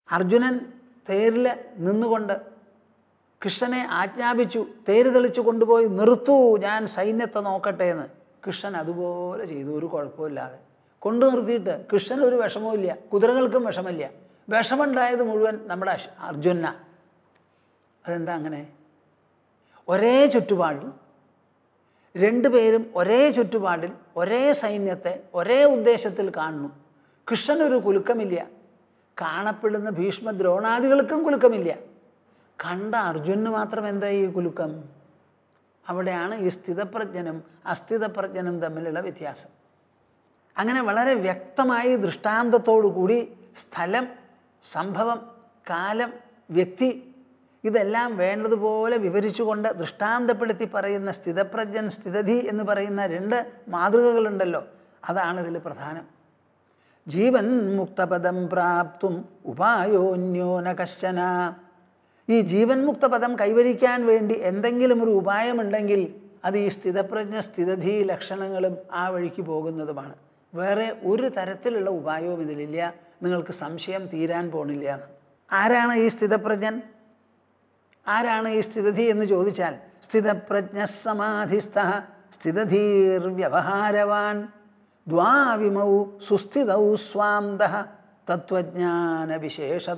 അർജുനൻ തേരിൽ നിന്നുകൊണ്ട് കൃഷ്ണനെ ആജ്ഞാപിച്ചു തേര് തെളിച്ചു കൊണ്ടുപോയി നിർത്തൂ ഞാൻ സൈന്യത്തെ നോക്കട്ടെ എന്ന് കൃഷ്ണൻ അതുപോലെ ചെയ്തു ഒരു കുഴപ്പമില്ലാതെ കൊണ്ടു നിർത്തിയിട്ട് കൃഷ്ണൻ ഒരു വിഷമവുമില്ല കുതിരകൾക്കും വിഷമില്ല വിഷമുണ്ടായത് മുഴുവൻ നമ്മുടെ അശ്- അർജുന അതെന്താ അങ്ങനെ ഒരേ ചുറ്റുപാടിൽ രണ്ടുപേരും ഒരേ ചുറ്റുപാടിൽ ഒരേ സൈന്യത്തെ ഒരേ ഉദ്ദേശത്തിൽ കാണുന്നു കൃഷ്ണനൊരു കുലുക്കമില്ല കാണപ്പെടുന്ന ഭീഷ്മ ദ്രോണാദികൾക്കും കുലുക്കമില്ല കണ്ട അർജുനന് മാത്രം എന്താ ഈ കുലുക്കം അവിടെയാണ് ഈ സ്ഥിതപ്രജ്ഞനും അസ്ഥിതപ്രജ്ഞനും തമ്മിലുള്ള വ്യത്യാസം അങ്ങനെ വളരെ വ്യക്തമായി ദൃഷ്ടാന്തത്തോടു കൂടി സ്ഥലം സംഭവം കാലം വ്യക്തി ഇതെല്ലാം വേണ്ടതുപോലെ വിവരിച്ചുകൊണ്ട് ദൃഷ്ടാന്തപ്പെടുത്തി പറയുന്ന സ്ഥിതപ്രജ്ഞൻ സ്ഥിതധി എന്ന് പറയുന്ന രണ്ട് മാതൃകകളുണ്ടല്ലോ അതാണ് ഇതിൽ പ്രധാനം ജീവൻ മുക്തപദം പ്രാപ്തും ഉപായോന്യോ ന കശ്ചന ഈ ജീവൻ മുക്തപദം കൈവരിക്കാൻ വേണ്ടി എന്തെങ്കിലും ഒരു ഉപായമുണ്ടെങ്കിൽ അത് ഈ സ്ഥിതപ്രജ്ഞ സ്ഥിതധി ലക്ഷണങ്ങളും ആ വഴിക്ക് പോകുന്നതുമാണ് വേറെ ഒരു തരത്തിലുള്ള ഉപായവും ഇതിലില്ല നിങ്ങൾക്ക് സംശയം തീരാൻ പോണില്ല എന്ന്. ആരാണ് ഈ സ്ഥിതപ്രജ്ഞൻ ആരാണ് ഈ സ്ഥിതധി എന്ന് ചോദിച്ചാൽ സ്ഥിതപ്രജ്ഞ സമാധിസ്ഥ സ്ഥിതധീർ വ്യവഹാരവാൻ ദ്വാവിമൗ സുസ്ഥിതൗ സ്വാന്ത തത്വജ്ഞാന വിശേഷത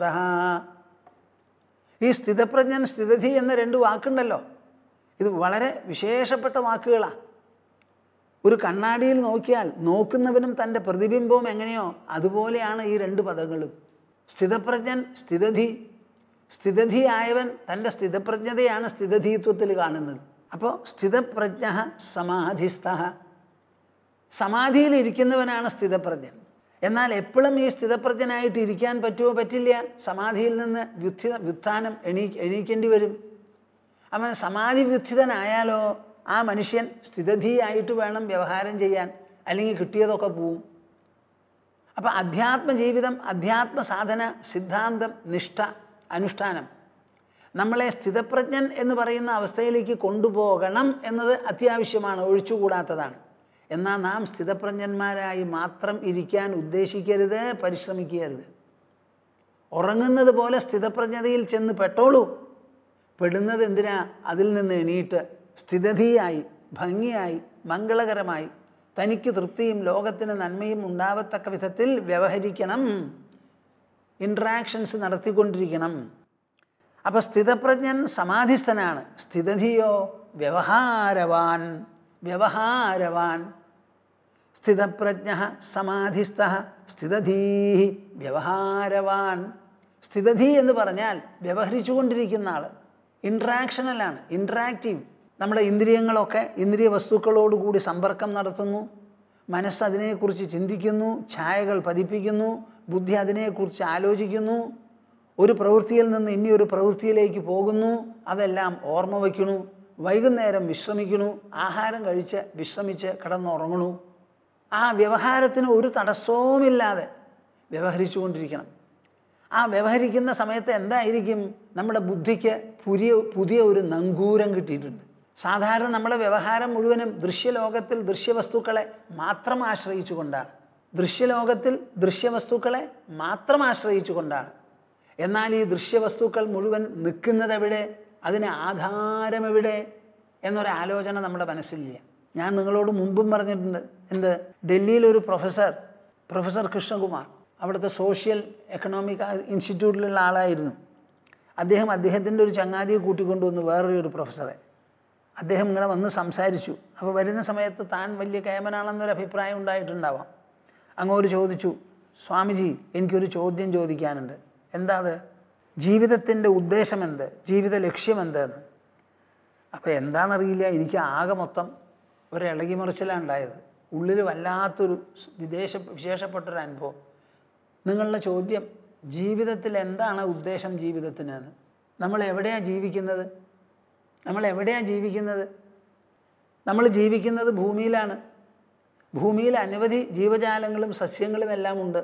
ഈ സ്ഥിതപ്രജ്ഞൻ സ്ഥിതധി എന്ന രണ്ട് വാക്കുണ്ടല്ലോ ഇത് വളരെ വിശേഷപ്പെട്ട വാക്കുകളാണ് ഒരു കണ്ണാടിയിൽ നോക്കിയാൽ നോക്കുന്നവനും തൻ്റെ പ്രതിബിംബവും എങ്ങനെയോ അതുപോലെയാണ് ഈ രണ്ട് പദങ്ങളും സ്ഥിതപ്രജ്ഞൻ സ്ഥിതധി സ്ഥിതധി ആയവൻ തൻ്റെ സ്ഥിതപ്രജ്ഞതയാണ് സ്ഥിതധീത്വത്തിൽ കാണുന്നത് അപ്പോൾ സ്ഥിതപ്രജ്ഞ സമാധിസ്ഥ സമാധിയിൽ ഇരിക്കുന്നവനാണ് സ്ഥിതപ്രജ്ഞൻ എന്നാൽ എപ്പോഴും ഈ സ്ഥിതപ്രജ്ഞനായിട്ട് ഇരിക്കാൻ പറ്റുമോ പറ്റില്ല സമാധിയിൽ നിന്ന് വ്യുത്ഥി വ്യുത്ഥാനം എണീ എണീക്കേണ്ടി വരും അവൻ സമാധി വ്യുത്ഥിതനായാലോ ആ മനുഷ്യൻ സ്ഥിതധിയായിട്ട് വേണം വ്യവഹാരം ചെയ്യാൻ അല്ലെങ്കിൽ കിട്ടിയതൊക്കെ പോവും അപ്പം അധ്യാത്മ ജീവിതം അധ്യാത്മ സാധന സിദ്ധാന്തം നിഷ്ഠ അനുഷ്ഠാനം നമ്മളെ സ്ഥിതപ്രജ്ഞൻ എന്ന് പറയുന്ന അവസ്ഥയിലേക്ക് കൊണ്ടുപോകണം എന്നത് അത്യാവശ്യമാണ് ഒഴിച്ചുകൂടാത്തതാണ് എന്നാൽ നാം സ്ഥിതപ്രജ്ഞന്മാരായി മാത്രം ഇരിക്കാൻ ഉദ്ദേശിക്കരുത് പരിശ്രമിക്കരുത് ഉറങ്ങുന്നത് പോലെ സ്ഥിതപ്രജ്ഞതയിൽ ചെന്ന് പെട്ടോളൂ പെടുന്നത് എന്തിനാ അതിൽ നിന്ന് എണീറ്റ് സ്ഥിതധിയായി ഭംഗിയായി മംഗളകരമായി തനിക്ക് തൃപ്തിയും ലോകത്തിന് നന്മയും ഉണ്ടാവത്തക്ക വിധത്തിൽ വ്യവഹരിക്കണം ഇൻട്രാക്ഷൻസ് നടത്തിക്കൊണ്ടിരിക്കണം അപ്പം സ്ഥിതപ്രജ്ഞൻ സമാധിസ്ഥനാണ് സ്ഥിതധിയോ വ്യവഹാരവാൻ വ്യവഹാരവാൻ സ്ഥിതപ്രജ്ഞ സമാധിസ്ഥ സ്ഥിതധീ വ്യവഹാരവാൻ സ്ഥിതധി എന്ന് പറഞ്ഞാൽ വ്യവഹരിച്ചു കൊണ്ടിരിക്കുന്ന ആൾ ഇൻട്രാക്ഷണലാണ് ഇൻട്രാക്റ്റീവ് നമ്മുടെ ഇന്ദ്രിയങ്ങളൊക്കെ ഇന്ദ്രിയ വസ്തുക്കളോടുകൂടി സമ്പർക്കം നടത്തുന്നു മനസ്സ് അതിനെക്കുറിച്ച് ചിന്തിക്കുന്നു ഛായകൾ പതിപ്പിക്കുന്നു ബുദ്ധി അതിനെക്കുറിച്ച് ആലോചിക്കുന്നു ഒരു പ്രവൃത്തിയിൽ നിന്ന് ഇനി ഒരു പ്രവൃത്തിയിലേക്ക് പോകുന്നു അതെല്ലാം ഓർമ്മ വയ്ക്കണു വൈകുന്നേരം വിശ്രമിക്കണു ആഹാരം കഴിച്ച് വിശ്രമിച്ച് കിടന്നുറങ്ങണു ആ വ്യവഹാരത്തിന് ഒരു തടസ്സവുമില്ലാതെ വ്യവഹരിച്ചു കൊണ്ടിരിക്കണം ആ വ്യവഹരിക്കുന്ന സമയത്ത് എന്തായിരിക്കും നമ്മുടെ ബുദ്ധിക്ക് പുതിയ പുതിയ ഒരു നങ്കൂരം കിട്ടിയിട്ടുണ്ട് സാധാരണ നമ്മുടെ വ്യവഹാരം മുഴുവനും ദൃശ്യലോകത്തിൽ ദൃശ്യവസ്തുക്കളെ മാത്രം ആശ്രയിച്ചുകൊണ്ടാണ് ദൃശ്യലോകത്തിൽ ദൃശ്യവസ്തുക്കളെ മാത്രം ആശ്രയിച്ചുകൊണ്ടാണ് എന്നാൽ ഈ ദൃശ്യവസ്തുക്കൾ മുഴുവൻ നിൽക്കുന്നത് എവിടെ അതിന് ആധാരം എവിടെ എന്നൊരാലോചന നമ്മുടെ മനസ്സിലില്ല ഞാൻ നിങ്ങളോട് മുമ്പും പറഞ്ഞിട്ടുണ്ട് എന്ത് ഡൽഹിയിൽ ഒരു പ്രൊഫസർ പ്രൊഫസർ കൃഷ്ണകുമാർ അവിടുത്തെ സോഷ്യൽ എക്കണോമിക് ഇൻസ്റ്റിറ്റ്യൂട്ടിലുള്ള ആളായിരുന്നു അദ്ദേഹം അദ്ദേഹത്തിൻ്റെ ഒരു ചങ്ങാതിയെ കൂട്ടിക്കൊണ്ടുവന്നു വേറൊരു ഒരു പ്രൊഫസറെ അദ്ദേഹം ഇങ്ങനെ വന്ന് സംസാരിച്ചു അപ്പോൾ വരുന്ന സമയത്ത് താൻ വലിയ കേമനാണെന്നൊരു അഭിപ്രായം ഉണ്ടായിട്ടുണ്ടാവാം അങ്ങോട്ട് ചോദിച്ചു സ്വാമിജി എനിക്കൊരു ചോദ്യം ചോദിക്കാനുണ്ട് എന്താ അത് ജീവിതത്തിൻ്റെ ഉദ്ദേശം എന്ത് ജീവിത ലക്ഷ്യം എന്തെന്ന് അപ്പോൾ എന്താണെന്നറിയില്ല എനിക്ക് ആകെ മൊത്തം ഒരു ഇളകിമറിച്ചിലാണ് ഉണ്ടായത് ഉള്ളിൽ വല്ലാത്തൊരു സ് വിദേശ വിശേഷപ്പെട്ടൊരു അനുഭവം നിങ്ങളുടെ ചോദ്യം ജീവിതത്തിൽ എന്താണ് ഉദ്ദേശം ജീവിതത്തിന് എന്ന് നമ്മൾ എവിടെയാണ് ജീവിക്കുന്നത് നമ്മൾ എവിടെയാണ് ജീവിക്കുന്നത് നമ്മൾ ജീവിക്കുന്നത് ഭൂമിയിലാണ് ഭൂമിയിൽ അനവധി ജീവജാലങ്ങളും സസ്യങ്ങളും എല്ലാം ഉണ്ട്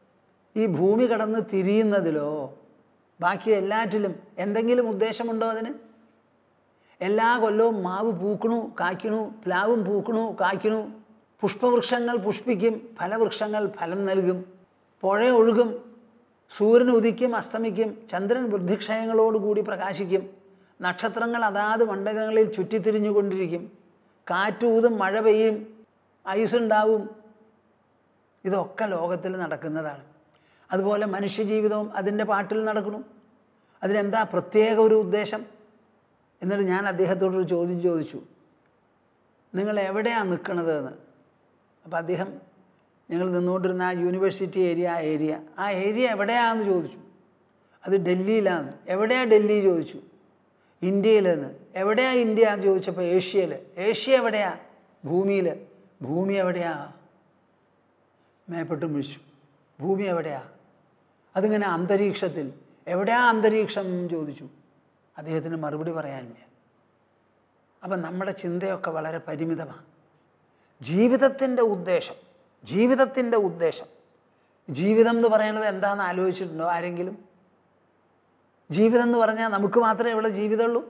ഈ ഭൂമി കടന്ന് തിരിയുന്നതിലോ ബാക്കി എല്ലാറ്റിലും എന്തെങ്കിലും ഉദ്ദേശമുണ്ടോ അതിന് എല്ലാ കൊല്ലവും മാവ് പൂക്കണു കായ്ക്കണു പ്ലാവും പൂക്കണു കായ്ക്കണു പുഷ്പവൃക്ഷങ്ങൾ പുഷ്പിക്കും ഫലവൃക്ഷങ്ങൾ ഫലം നൽകും പുഴ ഒഴുകും സൂര്യൻ ഉദിക്കും അസ്തമിക്കും ചന്ദ്രൻ വൃദ്ധിക്ഷയങ്ങളോടുകൂടി പ്രകാശിക്കും നക്ഷത്രങ്ങൾ അതാത് മണ്ഡലങ്ങളിൽ ചുറ്റിത്തിരിഞ്ഞുകൊണ്ടിരിക്കും കാറ്റൂതും മഴ പെയ്യും ഐസ് ഉണ്ടാവും ഇതൊക്കെ ലോകത്തിൽ നടക്കുന്നതാണ് അതുപോലെ മനുഷ്യജീവിതവും അതിൻ്റെ പാട്ടിൽ നടക്കണം അതിനെന്താ പ്രത്യേക ഒരു ഉദ്ദേശം എന്നിട്ട് ഞാൻ അദ്ദേഹത്തോടൊരു ചോദ്യം ചോദിച്ചു നിങ്ങൾ എവിടെയാണ് നിൽക്കണത് എന്ന് അപ്പോൾ അദ്ദേഹം ഞങ്ങൾ നിന്നുകൊണ്ടിരുന്ന ആ യൂണിവേഴ്സിറ്റി ഏരിയ ആ ഏരിയ ആ ഏരിയ എവിടെയാണെന്ന് ചോദിച്ചു അത് ഡൽഹിയിലാണ് എവിടെയാ ഡൽഹി ചോദിച്ചു ഇന്ത്യയിലെന്ന് എവിടെയാ ഇന്ത്യ എന്ന് ചോദിച്ചപ്പോൾ ഏഷ്യയിൽ ഏഷ്യ എവിടെയാ ഭൂമിയിൽ ഭൂമി എവിടെയാ മേപ്പെട്ട് വിളിച്ചു ഭൂമി എവിടെയാ അതിങ്ങനെ അന്തരീക്ഷത്തിൽ എവിടെയാ അന്തരീക്ഷം എന്ന് ചോദിച്ചു അദ്ദേഹത്തിന് മറുപടി പറയാനില്ല അപ്പം നമ്മുടെ ചിന്തയൊക്കെ വളരെ പരിമിതമാണ് ജീവിതത്തിൻ്റെ ഉദ്ദേശം ജീവിതത്തിൻ്റെ ഉദ്ദേശം ജീവിതം എന്ന് പറയുന്നത് എന്താണെന്ന് ആലോചിച്ചിട്ടുണ്ടോ ആരെങ്കിലും ജീവിതം എന്ന് പറഞ്ഞാൽ നമുക്ക് മാത്രമേ ഇവിടെ ജീവിതമുള്ളൂ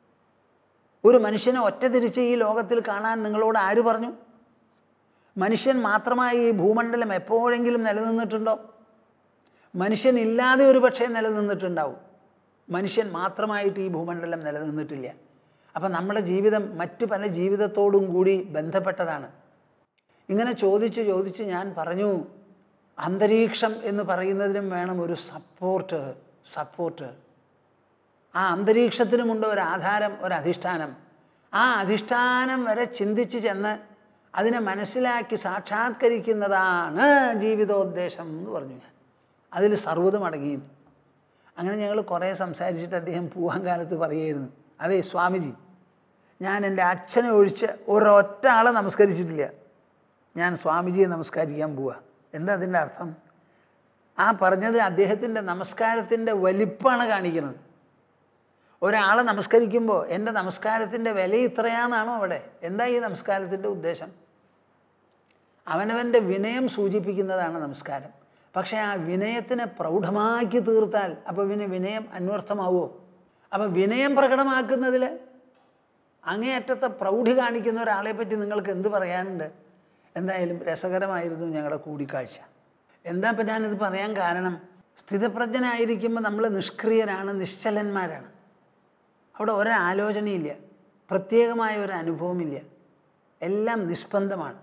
ഒരു മനുഷ്യനെ ഒറ്റ തിരിച്ച് ഈ ലോകത്തിൽ കാണാൻ നിങ്ങളോട് ആര് പറഞ്ഞു മനുഷ്യൻ മാത്രമായി ഈ ഭൂമണ്ഡലം എപ്പോഴെങ്കിലും നിലനിന്നിട്ടുണ്ടോ മനുഷ്യൻ ഇല്ലാതെ ഒരു പക്ഷേ നിലനിന്നിട്ടുണ്ടാവും മനുഷ്യൻ മാത്രമായിട്ട് ഈ ഭൂമണ്ഡലം നിലനിന്നിട്ടില്ല അപ്പം നമ്മുടെ ജീവിതം മറ്റു പല ജീവിതത്തോടും കൂടി ബന്ധപ്പെട്ടതാണ് ഇങ്ങനെ ചോദിച്ച് ചോദിച്ച് ഞാൻ പറഞ്ഞു അന്തരീക്ഷം എന്ന് പറയുന്നതിനും വേണം ഒരു സപ്പോർട്ട് സപ്പോർട്ട് ആ അന്തരീക്ഷത്തിനുമുണ്ട് ഒരു ആധാരം ഒരു അധിഷ്ഠാനം ആ അധിഷ്ഠാനം വരെ ചിന്തിച്ച് ചെന്ന് അതിനെ മനസ്സിലാക്കി സാക്ഷാത്കരിക്കുന്നതാണ് ജീവിതോദ്ദേശം എന്ന് പറഞ്ഞു ഞാൻ അതിൽ സർവ്വതും അടങ്ങിയിരുന്നു അങ്ങനെ ഞങ്ങൾ കുറേ സംസാരിച്ചിട്ട് അദ്ദേഹം പോവാൻ കാലത്ത് പറയുമായിരുന്നു അതെ സ്വാമിജി ഞാൻ എൻ്റെ അച്ഛനെ ഒഴിച്ച് ഒരൊറ്റ ആളെ നമസ്കരിച്ചിട്ടില്ല ഞാൻ സ്വാമിജിയെ നമസ്കരിക്കാൻ പോവുക എന്താ അതിൻ്റെ അർത്ഥം ആ പറഞ്ഞത് അദ്ദേഹത്തിൻ്റെ നമസ്കാരത്തിൻ്റെ വലിപ്പമാണ് കാണിക്കുന്നത് ഒരാളെ നമസ്കരിക്കുമ്പോൾ എൻ്റെ നമസ്കാരത്തിൻ്റെ വില ഇത്രയാണെന്നാണോ അവിടെ എന്താ ഈ നമസ്കാരത്തിൻ്റെ ഉദ്ദേശം അവനവൻ്റെ വിനയം സൂചിപ്പിക്കുന്നതാണ് നമസ്കാരം പക്ഷേ ആ വിനയത്തിനെ പ്രൗഢമാക്കി തീർത്താൽ അപ്പോൾ പിന്നെ വിനയം അന്വർത്ഥമാവുമോ അപ്പോൾ വിനയം പ്രകടമാക്കുന്നതിൽ അങ്ങേയറ്റത്തെ പ്രൗഢി കാണിക്കുന്ന ഒരാളെ പറ്റി നിങ്ങൾക്ക് എന്ത് പറയാനുണ്ട് എന്തായാലും രസകരമായിരുന്നു ഞങ്ങളുടെ കൂടിക്കാഴ്ച എന്താ ഇപ്പം ഞാനിത് പറയാൻ കാരണം സ്ഥിതപ്രജ്ഞനായിരിക്കുമ്പോൾ നമ്മൾ നിഷ്ക്രിയരാണ് നിശ്ചലന്മാരാണ് അവിടെ ഒരാലോചനയില്ല പ്രത്യേകമായ ഒരു അനുഭവമില്ല എല്ലാം നിഷ്പന്ദമാണ്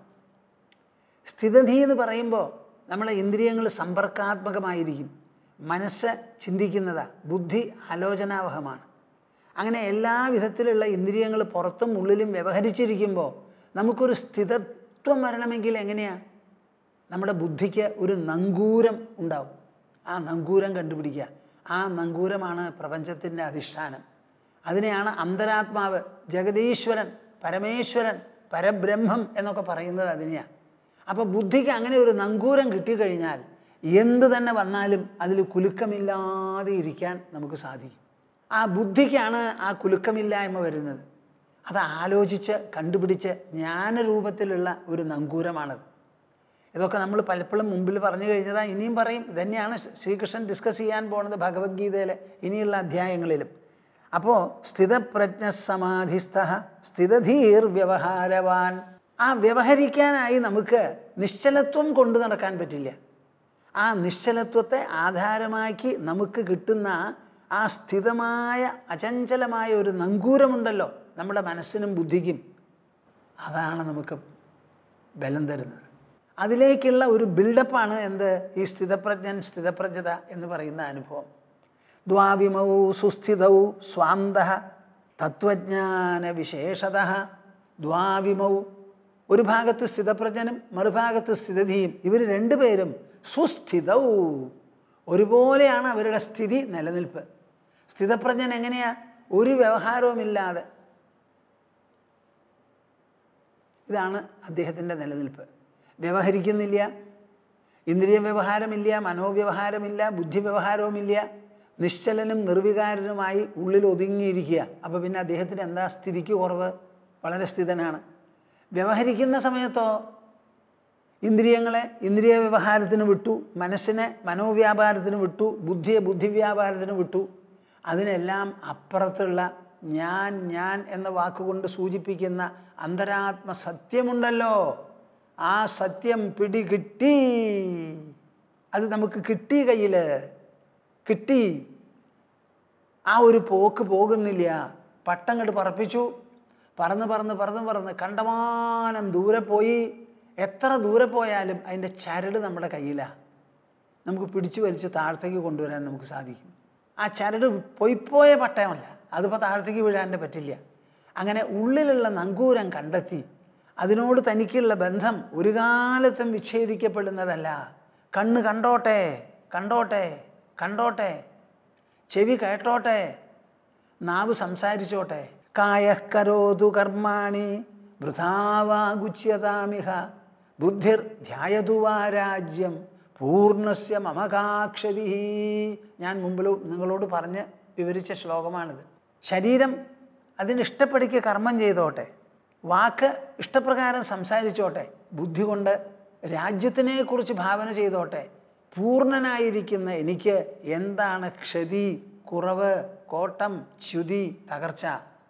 സ്ഥിതധി എന്ന് പറയുമ്പോൾ നമ്മളെ ഇന്ദ്രിയങ്ങൾ സമ്പർക്കാത്മകമായിരിക്കും മനസ്സ് ചിന്തിക്കുന്നതാ ബുദ്ധി ആലോചനാവഹമാണ് അങ്ങനെ എല്ലാ വിധത്തിലുള്ള ഇന്ദ്രിയങ്ങൾ പുറത്തും ഉള്ളിലും വ്യവഹരിച്ചിരിക്കുമ്പോൾ നമുക്കൊരു സ്ഥിതത്വം വരണമെങ്കിൽ എങ്ങനെയാ നമ്മുടെ ബുദ്ധിക്ക് ഒരു നങ്കൂരം ഉണ്ടാവും ആ നങ്കൂരം കണ്ടുപിടിക്കുക ആ നങ്കൂരമാണ് പ്രപഞ്ചത്തിൻ്റെ അധിഷ്ഠാനം അതിനെയാണ് അന്തരാത്മാവ് ജഗതീശ്വരൻ പരമേശ്വരൻ പരബ്രഹ്മം എന്നൊക്കെ പറയുന്നത് അതിനെയാണ് അപ്പോൾ ബുദ്ധിക്ക് അങ്ങനെ ഒരു നങ്കൂരം കിട്ടിക്കഴിഞ്ഞാൽ എന്ത് തന്നെ വന്നാലും അതിൽ കുലുക്കമില്ലാതെ ഇരിക്കാൻ നമുക്ക് സാധിക്കും ആ ബുദ്ധിക്കാണ് ആ കുലുക്കമില്ലായ്മ വരുന്നത് അത് ആലോചിച്ച് കണ്ടുപിടിച്ച് ജ്ഞാനരൂപത്തിലുള്ള ഒരു നങ്കൂരമാണത് ഇതൊക്കെ നമ്മൾ പലപ്പോഴും മുമ്പിൽ പറഞ്ഞു കഴിഞ്ഞതാ ഇനിയും പറയും ഇതന്നെയാണ് ശ്രീകൃഷ്ണൻ ഡിസ്കസ് ചെയ്യാൻ പോകുന്നത് ഭഗവത്ഗീതയിലെ ഇനിയുള്ള അധ്യായങ്ങളിലും അപ്പോൾ സ്ഥിതപ്രജ്ഞ സമാധിസ്ഥ സ്ഥിതധീർ വ്യവഹാരവാൻ ആ വ്യവഹരിക്കാനായി നമുക്ക് നിശ്ചലത്വം കൊണ്ടു നടക്കാൻ പറ്റില്ല ആ നിശ്ചലത്വത്തെ ആധാരമാക്കി നമുക്ക് കിട്ടുന്ന ആ സ്ഥിതമായ അചഞ്ചലമായ ഒരു നങ്കൂരമുണ്ടല്ലോ നമ്മുടെ മനസ്സിനും ബുദ്ധിക്കും അതാണ് നമുക്ക് ബലം തരുന്നത് അതിലേക്കുള്ള ഒരു ബിൽഡപ്പാണ് എന്ത് ഈ സ്ഥിതപ്രജ്ഞൻ സ്ഥിതപ്രജ്ഞത എന്ന് പറയുന്ന അനുഭവം ദ്വാവിമൗ സുസ്ഥിതൗ സ്വാന്ത തത്വജ്ഞാന വിശേഷത ദ്വാവിമൗ ഒരു ഭാഗത്ത് സ്ഥിതപ്രജ്ഞനും മറുഭാഗത്ത് സ്ഥിതധിയും ഇവർ രണ്ടുപേരും സുസ്ഥിതൗ ഒരുപോലെയാണ് അവരുടെ സ്ഥിതി നിലനിൽപ്പ് സ്ഥിതപ്രജ്ഞൻ എങ്ങനെയാ ഒരു വ്യവഹാരവുമില്ലാതെ ഇതാണ് അദ്ദേഹത്തിൻ്റെ നിലനിൽപ്പ് വ്യവഹരിക്കുന്നില്ല ഇന്ദ്രിയ വ്യവഹാരമില്ല മനോവ്യവഹാരമില്ല ബുദ്ധി വ്യവഹാരവുമില്ല നിശ്ചലനും നിർവികാരനുമായി ഉള്ളിൽ ഒതുങ്ങിയിരിക്കുക അപ്പോൾ പിന്നെ അദ്ദേഹത്തിന് എന്താ സ്ഥിതിക്ക് കുറവ് വളരെ സ്ഥിതനാണ് വ്യവഹരിക്കുന്ന സമയത്തോ ഇന്ദ്രിയങ്ങളെ ഇന്ദ്രിയ വ്യവഹാരത്തിന് വിട്ടു മനസ്സിനെ മനോവ്യാപാരത്തിന് വിട്ടു ബുദ്ധിയെ ബുദ്ധിവ്യാപാരത്തിന് വിട്ടു അതിനെല്ലാം അപ്പുറത്തുള്ള ഞാൻ ഞാൻ എന്ന വാക്കുകൊണ്ട് സൂചിപ്പിക്കുന്ന അന്തരാത്മ സത്യമുണ്ടല്ലോ ആ സത്യം പിടികിട്ടി അത് നമുക്ക് കിട്ടി കയ്യിൽ കിട്ടി ആ ഒരു പോക്ക് പോകുന്നില്ല പട്ടങ്ങട്ട് പറപ്പിച്ചു പറന്ന് പറന്ന് പറന്ന് പറന്ന് കണ്ടമാനം ദൂരെ പോയി എത്ര ദൂരെ പോയാലും അതിൻ്റെ ചരട് നമ്മുടെ കയ്യിലാണ് നമുക്ക് പിടിച്ചു വലിച്ച് താഴത്തേക്ക് കൊണ്ടുവരാൻ നമുക്ക് സാധിക്കും ആ ചരട് പൊയ്പോയ പട്ടയമല്ല അതിപ്പോൾ താഴത്തേക്ക് വീഴാൻ പറ്റില്ല അങ്ങനെ ഉള്ളിലുള്ള നങ്കൂരം കണ്ടെത്തി അതിനോട് തനിക്കുള്ള ബന്ധം ഒരു കാലത്തും വിച്ഛേദിക്കപ്പെടുന്നതല്ല കണ്ണ് കണ്ടോട്ടെ കണ്ടോട്ടെ കണ്ടോട്ടെ ചെവി കേട്ടോട്ടെ നാവ് സംസാരിച്ചോട്ടെ കായക്കരോതു കർമാണി വൃഥാവാഗുച്യതാമിഹ ബുദ്ധിർ ധ്യായതുവാ രാജ്യം പൂർണ്ണസ്യ മമകാക്ഷതി ഞാൻ മുമ്പിൽ നിങ്ങളോട് പറഞ്ഞ് വിവരിച്ച ശ്ലോകമാണിത് ശരീരം അതിന് ഇഷ്ടപ്പെടിക്ക് കർമ്മം ചെയ്തോട്ടെ വാക്ക് ഇഷ്ടപ്രകാരം സംസാരിച്ചോട്ടെ ബുദ്ധി കൊണ്ട് രാജ്യത്തിനെക്കുറിച്ച് ഭാവന ചെയ്തോട്ടെ പൂർണ്ണനായിരിക്കുന്ന എനിക്ക് എന്താണ് ക്ഷതി കുറവ് കോട്ടം ച്യുതി തകർച്ച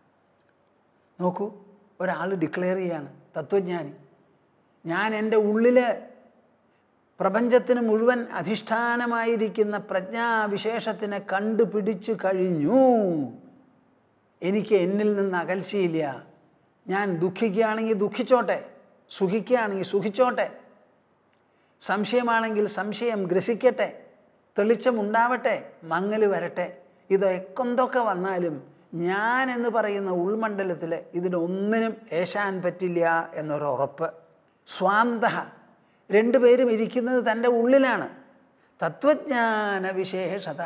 നോക്കൂ ഒരാൾ ഡിക്ലെയർ ചെയ്യാണ് തത്വജ്ഞാനി ഞാൻ എൻ്റെ ഉള്ളിൽ പ്രപഞ്ചത്തിന് മുഴുവൻ അധിഷ്ഠാനമായിരിക്കുന്ന പ്രജ്ഞാവിശേഷത്തിനെ കണ്ടുപിടിച്ചു കഴിഞ്ഞു എനിക്ക് എന്നിൽ നിന്ന് അകൽച്ചയില്ല ഞാൻ ദുഃഖിക്കുകയാണെങ്കിൽ ദുഃഖിച്ചോട്ടെ സുഖിക്കുകയാണെങ്കിൽ സുഖിച്ചോട്ടെ സംശയമാണെങ്കിൽ സംശയം ഗ്രസിക്കട്ടെ തെളിച്ചമുണ്ടാവട്ടെ മങ്ങൽ വരട്ടെ ഇതൊക്കെ എന്തൊക്കെ വന്നാലും ഞാൻ എന്ന് പറയുന്ന ഉൾമണ്ഡലത്തിൽ ഇതിനൊന്നിനും ഏശാൻ പറ്റില്ല എന്നൊരു ഉറപ്പ് സ്വാന്ത രണ്ടുപേരും ഇരിക്കുന്നത് തൻ്റെ ഉള്ളിലാണ് തത്വജ്ഞാന വിശേഷത